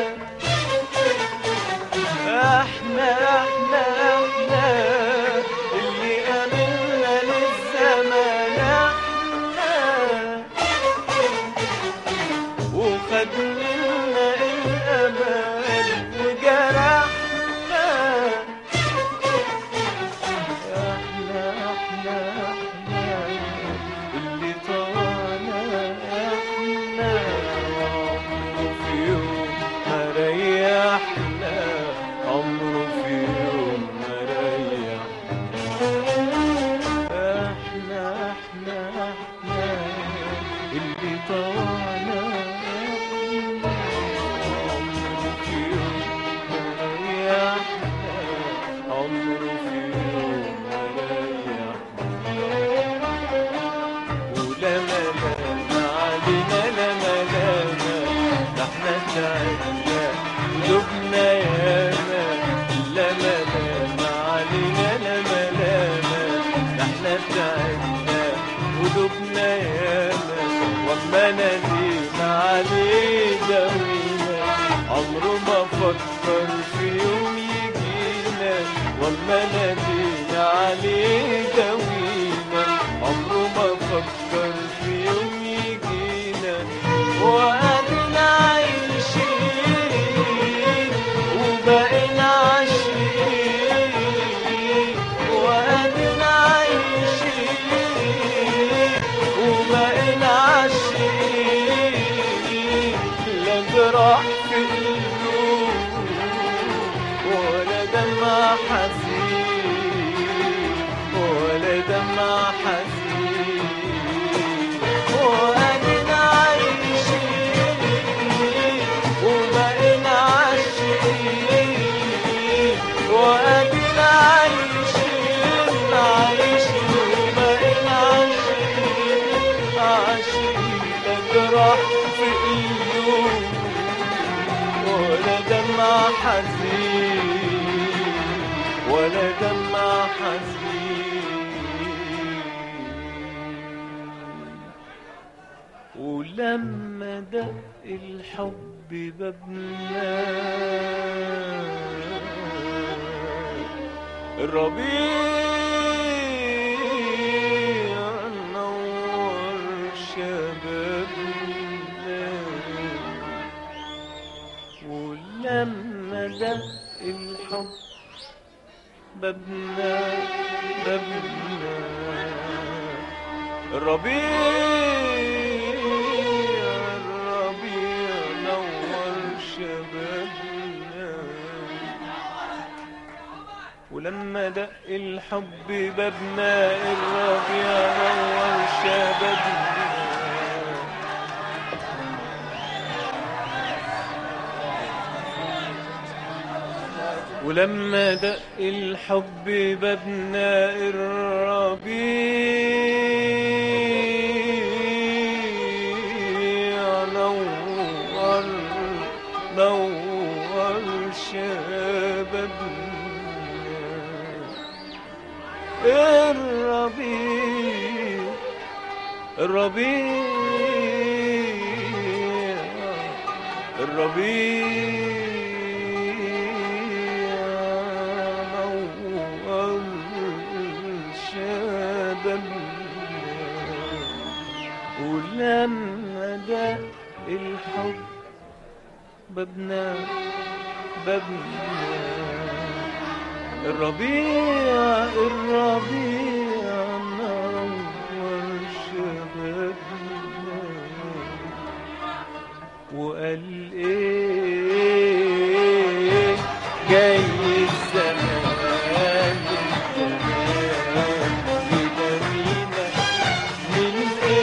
احنا احنا احنا اللي امنا للزمان احنا وخد منا الأمان وجرحنا احنا احنا احنا اللي طوانا احنا عمره في يوم ما ريحنا عمره في يوم ما ريحنا احنا احنا احنا اللي طوانا عمره في يوم ما ريحنا عمره في يوم ما ريحنا ولا ملانا علينا لا ملانا ده احنا تعبنا قلوبنا ياما لا ملانا علينا لا ملانا ده احنا تعبنا قلوبنا ياما وما ندينا عليه دوينا عمره ما فكر في يوم يجينا وما ندينا عليه دوينا عمره ما فكر في يوم يجينا وقعدنا عايشين وبقينا عايشين وقعدنا عايشين وبقينا عايشين لا جراح في قلوب ولا دمع حزين ولا دمع حزين وأدينا عايشين وبقينا عايشين وأدينا عايشين عايشين وبقينا عايشين عايشين لا جراح في قلوب ولا دمع حزين ولا دمع حزين ولما دق الحب بابنا الربيع نور شبابنا ولما دق الحب بابنا بابنا الربيع الربيع نور شبابنا ولما دق الحب بابنا الربيع نور شبابنا ولما دق الحب بابنا الربيع الربيع الربيع الربيع نور شبابنا ولما ده الحب ببنا ببنا الربيع الربيع نور شبابنا وقال ايه جاي الزمان الزمان يدارينا من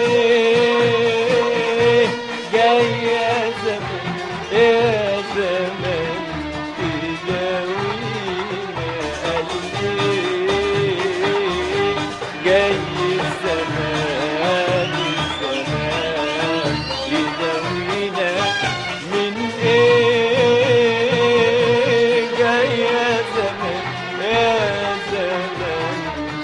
ايه جاي يا زمان يا زمان تداوينا قال ايه جاي الزمان الزمان يداوينا من ايه جاي يا زمان يا زمان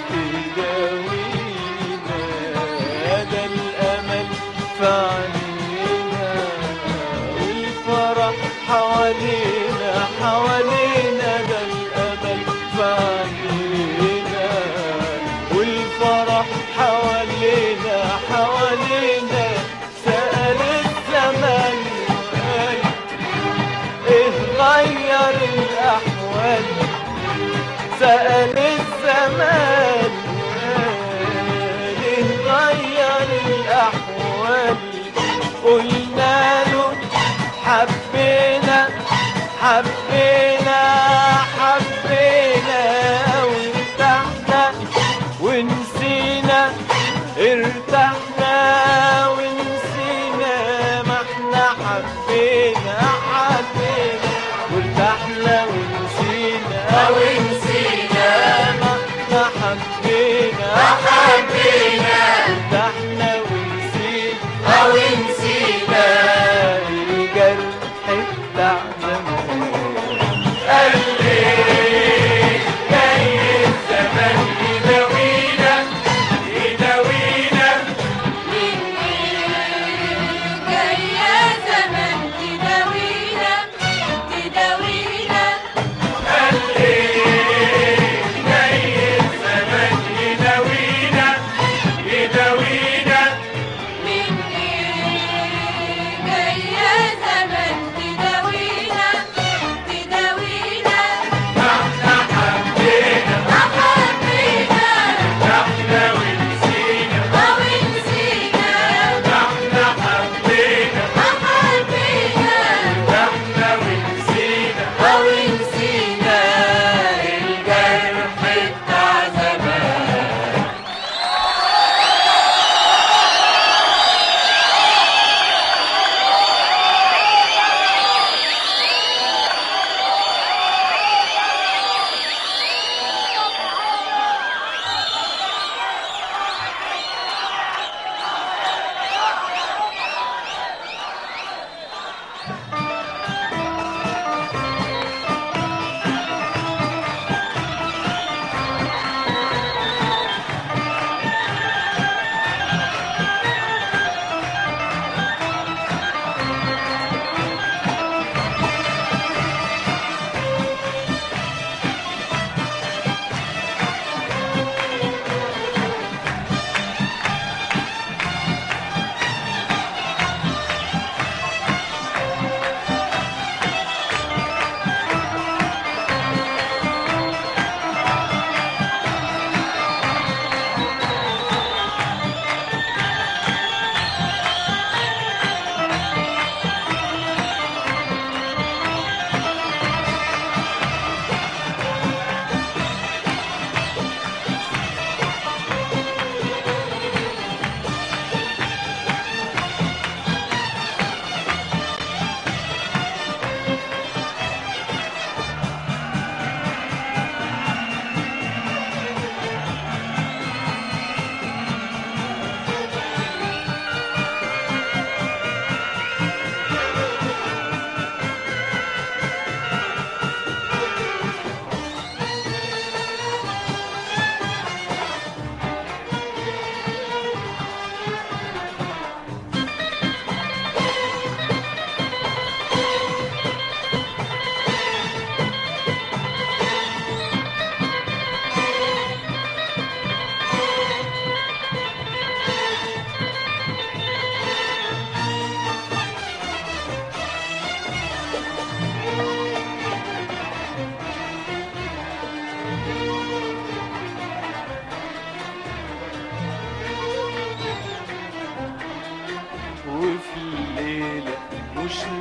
تداوينا ده الامل في عينينا والفرح حوالينا حوالينا ده الامل في عينينا والفرح حوالينا حوالينا سأل الزمان وقال ايه غير الاحوال سأل الزمان وقال ايه غير الاحوال قلنا له حبينا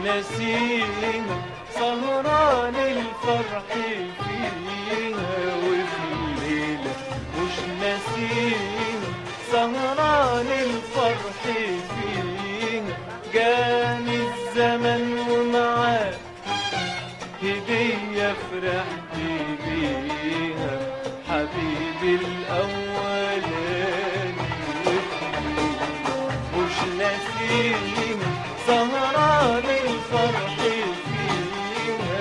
ناسيها سهران الفرح فيها وفي الليلة مش ناسيها سهران الفرح فيها جاني الزمن ومعاه هدية فرحت بيها حبيبي الأولاني مش ناسين سهران الفرح فيها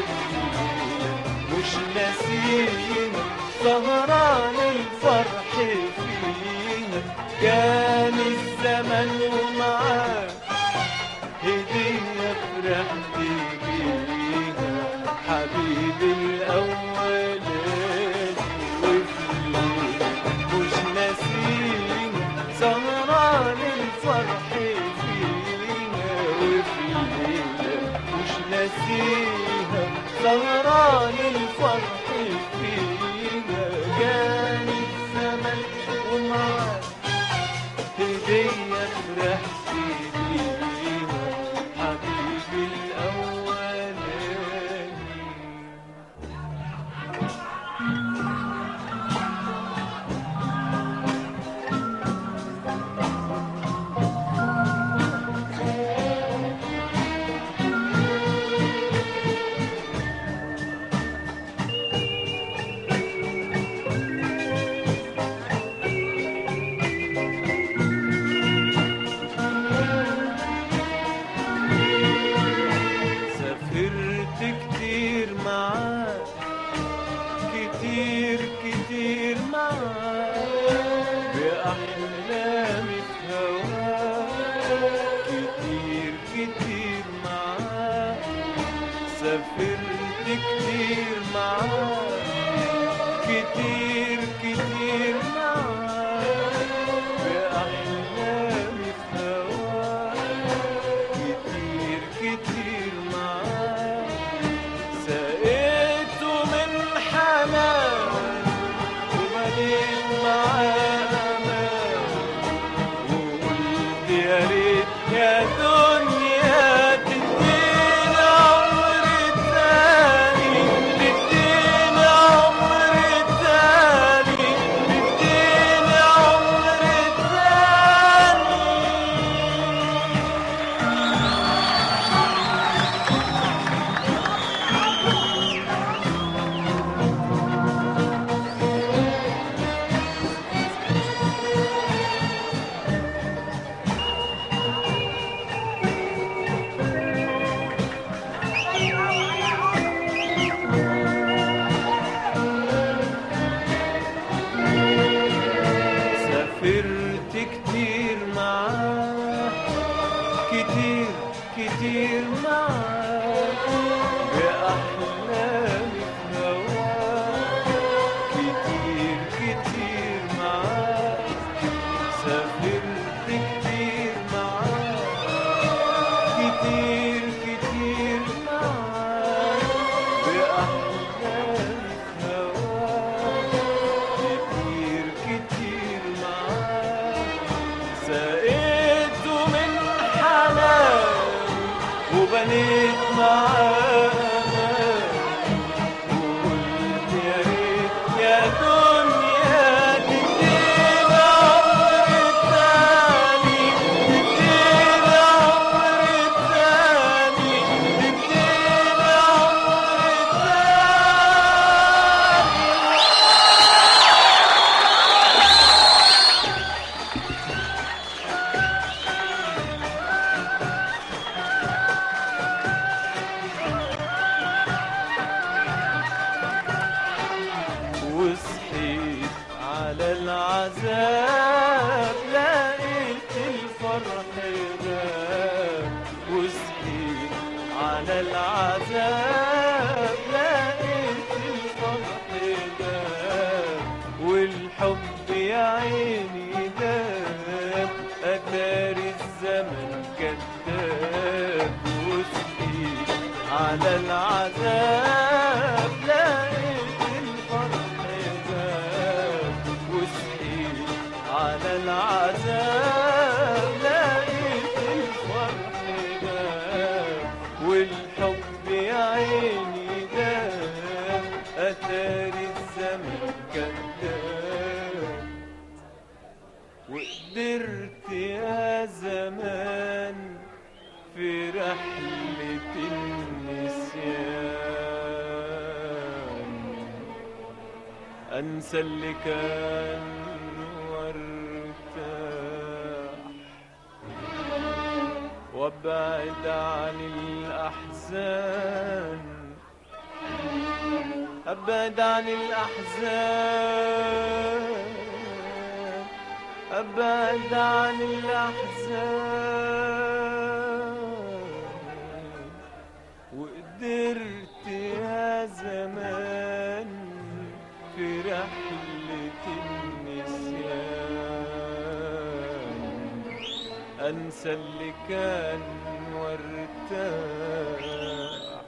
مش ناسين سهران الفرح فيها كان الزمن ومعاه هدية فرحت بيها حبيبي الأولاني وفي مش ناسين سهران الفرح فيها وفي الليلة مش ناسيها سهران الفرح فيها جاني الزمن ومعاه هدية فرحت بيها حبيبي الأولاني سافرت كتير معاك كتير كتير معاك بأحلامي في هواك كتير كتير معاك سافرت كتير معاك كتير كتير معاك بأحلامي في هواك كتير كتير معاك سقيته من حنان وبنيت معاه أمان وقلت يا ريت يا دنيا تديني عمر تاني تديني عمر تاني تديني عمر تاني سافرت كتير معاه كتير كتير معاه بأحلامي في هواه كتير كتير معاه سافرت كتير معاه كتير كتير معاه بأحلامي في هواه كتير كتير معاه سقيته من حنان وبنيت معاه أمان وقلت يا ريت يا دنيا تديني عمر تاني تديني عمر تاني تديني عمر تاني وصحيت على العذاب لقيت الفرح غاب وصحيت على العذاب لقيت الفرح غاب والحب يا عيني داب أداري الزمن كذاب وصحيت على العذاب لقيت الفرح غاب وصحيت على العذاب لقيت الفرح غاب زمان في رحلة النسيان أنسى اللي كان وارتاح وابعد عن الأحزان أبعد عن الأحزان أبعد عن الأحزان وقدرت يا زمان في رحلة النسيان أنسى اللي كان وارتاح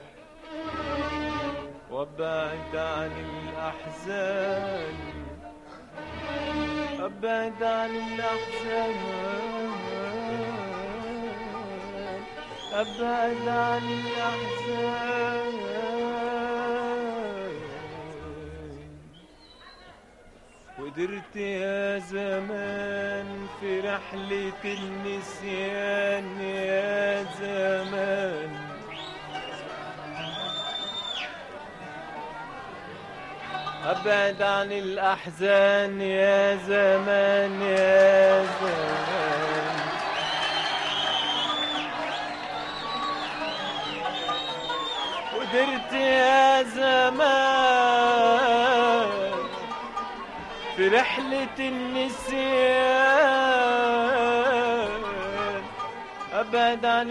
وابعد عن الأحزان أبعد عن الأحزان أبعد عن الأحزان قدرت يا زمان في رحلة النسيان يا زمان أبعد عن الأحزان يا زمان يا زمان قدرت يا زمان في رحلة النسيان أبعد عن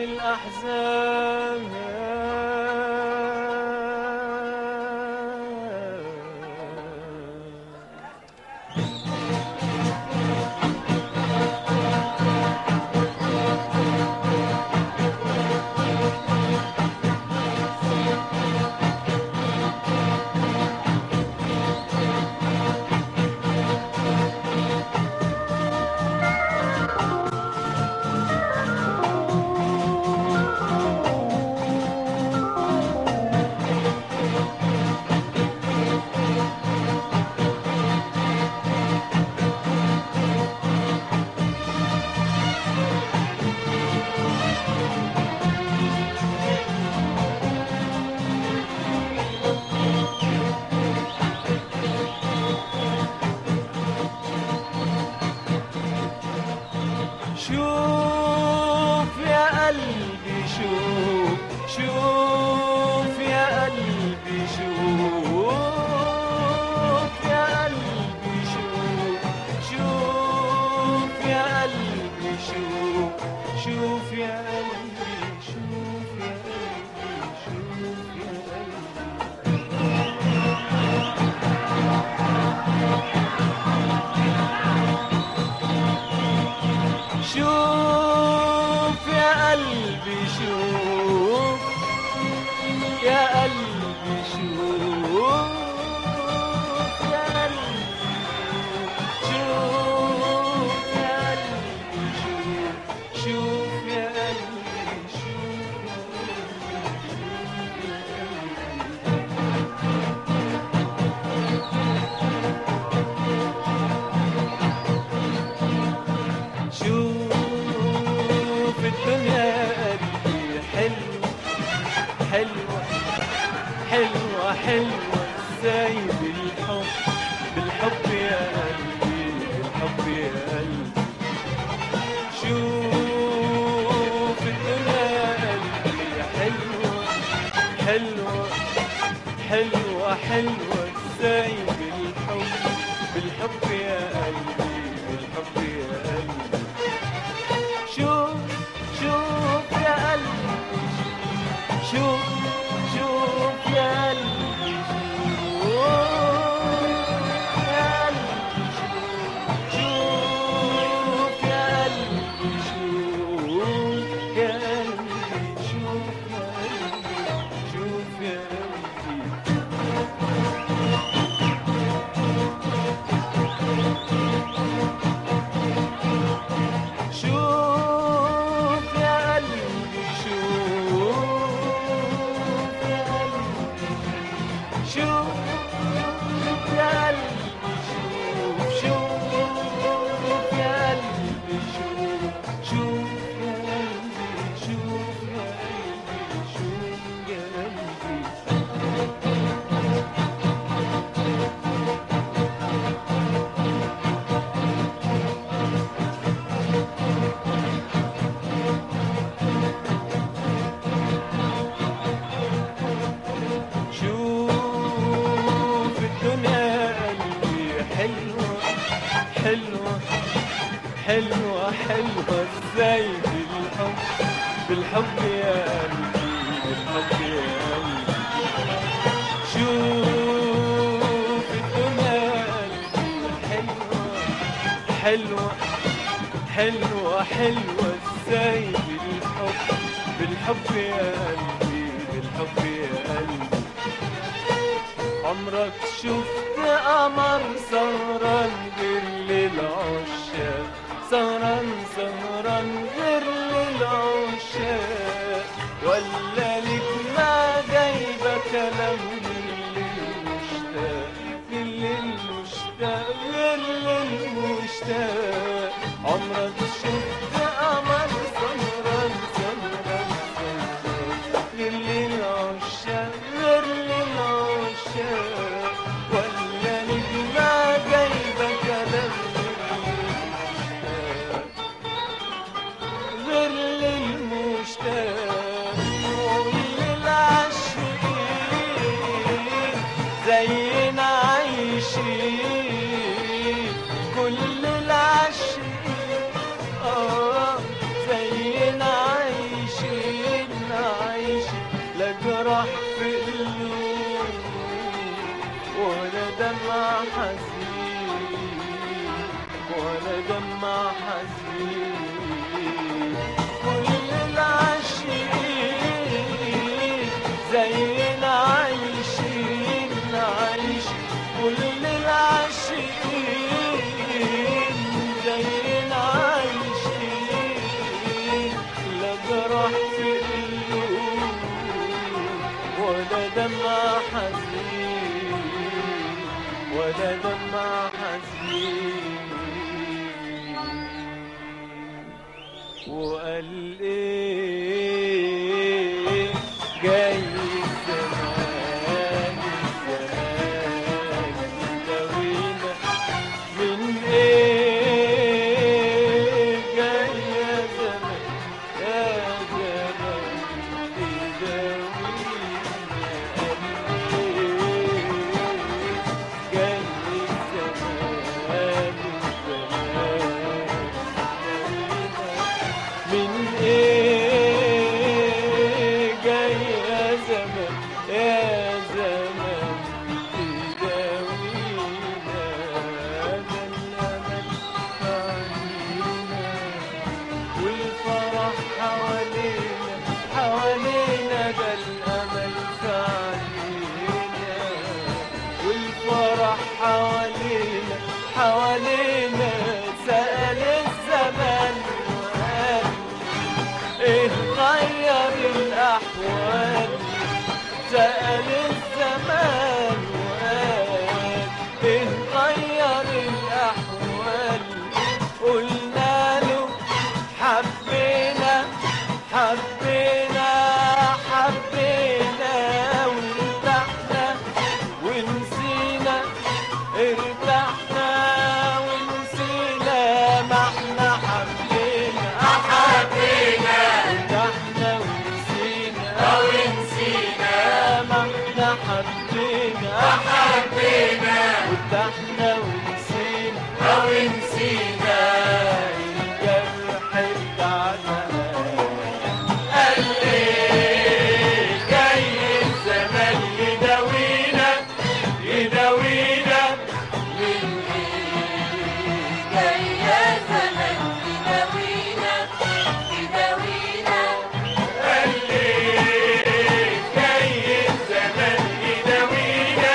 الأحزان شوف يا قلبي شوف شوف يا قلبي شوف يا قلبي شوف شوف يا قلبي شوف شوف يا قلبي شوف يا قلبي شوف يا قلبي شوف يا قلبي شوف يا قلبي شوف يا قلبي شوف يا قلبي شوف شوف يا قلبي شوف شوف الدنيا قلبي حلوة حلوة حلوة حلوة ازاي بالحب بالحب يا قلبي بالحب يا قلبي شوف الدنيا قلبي حلوة حلوة حلوة حلوة ازاي بالحب بالحب يا قلبي بالحب يا قلبي شوف شوف يا قلبي شوف شوف يا قلبي شوف يا قلبي شوف يا قلبي شوف شوف يا قلبي شوف يا قلبي شوف يا قلبي شوف ازاي بالحب بالحب يا قلبي بالحب يا قلبي شوف الدنيا قلبي حلوة حلوة حلوة حلوة ازاي بالحب بالحب يا قلبي بالحب يا قلبي عمرك شفت قمر سهران غير للعشاق سهران سهران غير للعشاق ولا لك ما جايبة كلام للمشتاق للمشتاق غير للمشتاق عمرك شفت قمر سهران سهران سهران غير للعشاق غير للعشاق ولا نجمة جايبة كلام للمشتاق غير للمشتاق وللعاشقين زينا عايشين كل العاشقين اه زينا عايشين عايشين لا جرح في قلوب ولا دمع حزين ولا دمع حزين كل العاشقين زينا عايشين عايشين كل العاشقين زينا عايشين لا جرح في قلوب ولا دمع حزين ولا دمع حزين وقال ايه جاي الزمان الزمان يداوينا من ايه جاي يا زمان يا زمان يداوينا قال ايه جاي الزمان الزمان من ايه جاي يا زمان يا زمان تداوينا ده الامل علينا والفرح حوالينا حوالينا ده الامل علينا والفرح حوالينا حوالينا سأل الزمان وقال ايه غير الاحوال سأل الزمان وقال ايه غير الاحوال قلنا له حبينا حبينا حبينا وارتحنا ونسينا ارتحنا ونسينا ما احنا حبينا حبينا ارتحنا ونسينا ونسينا ما احنا حبينا حبينا وارتحنا ونسينا ونسينا الجرح بتاعنا قال ليه جاي الزمان يداوينا يداوينا من ايه جاي يا زمان يداوينا يداوينا قال ليه جاي الزمان يداوينا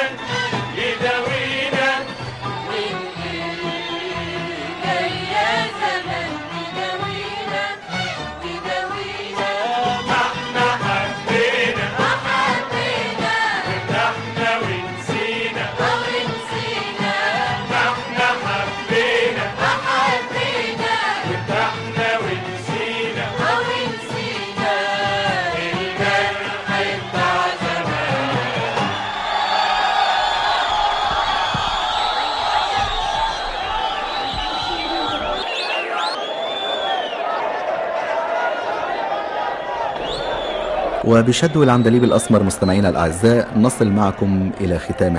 يداوينا من ايه جاي يا زمان يداوينا يداوينا ما احنا حبينا حبينا ارتحنا ونسينا ونسينا ما احنا حبينا حبينا ارتحنا ونسينا ونسينا الجرح بتاع زمان وبشد العندليب الأسمر مستمعينا الأعزاء نصل معكم إلى ختام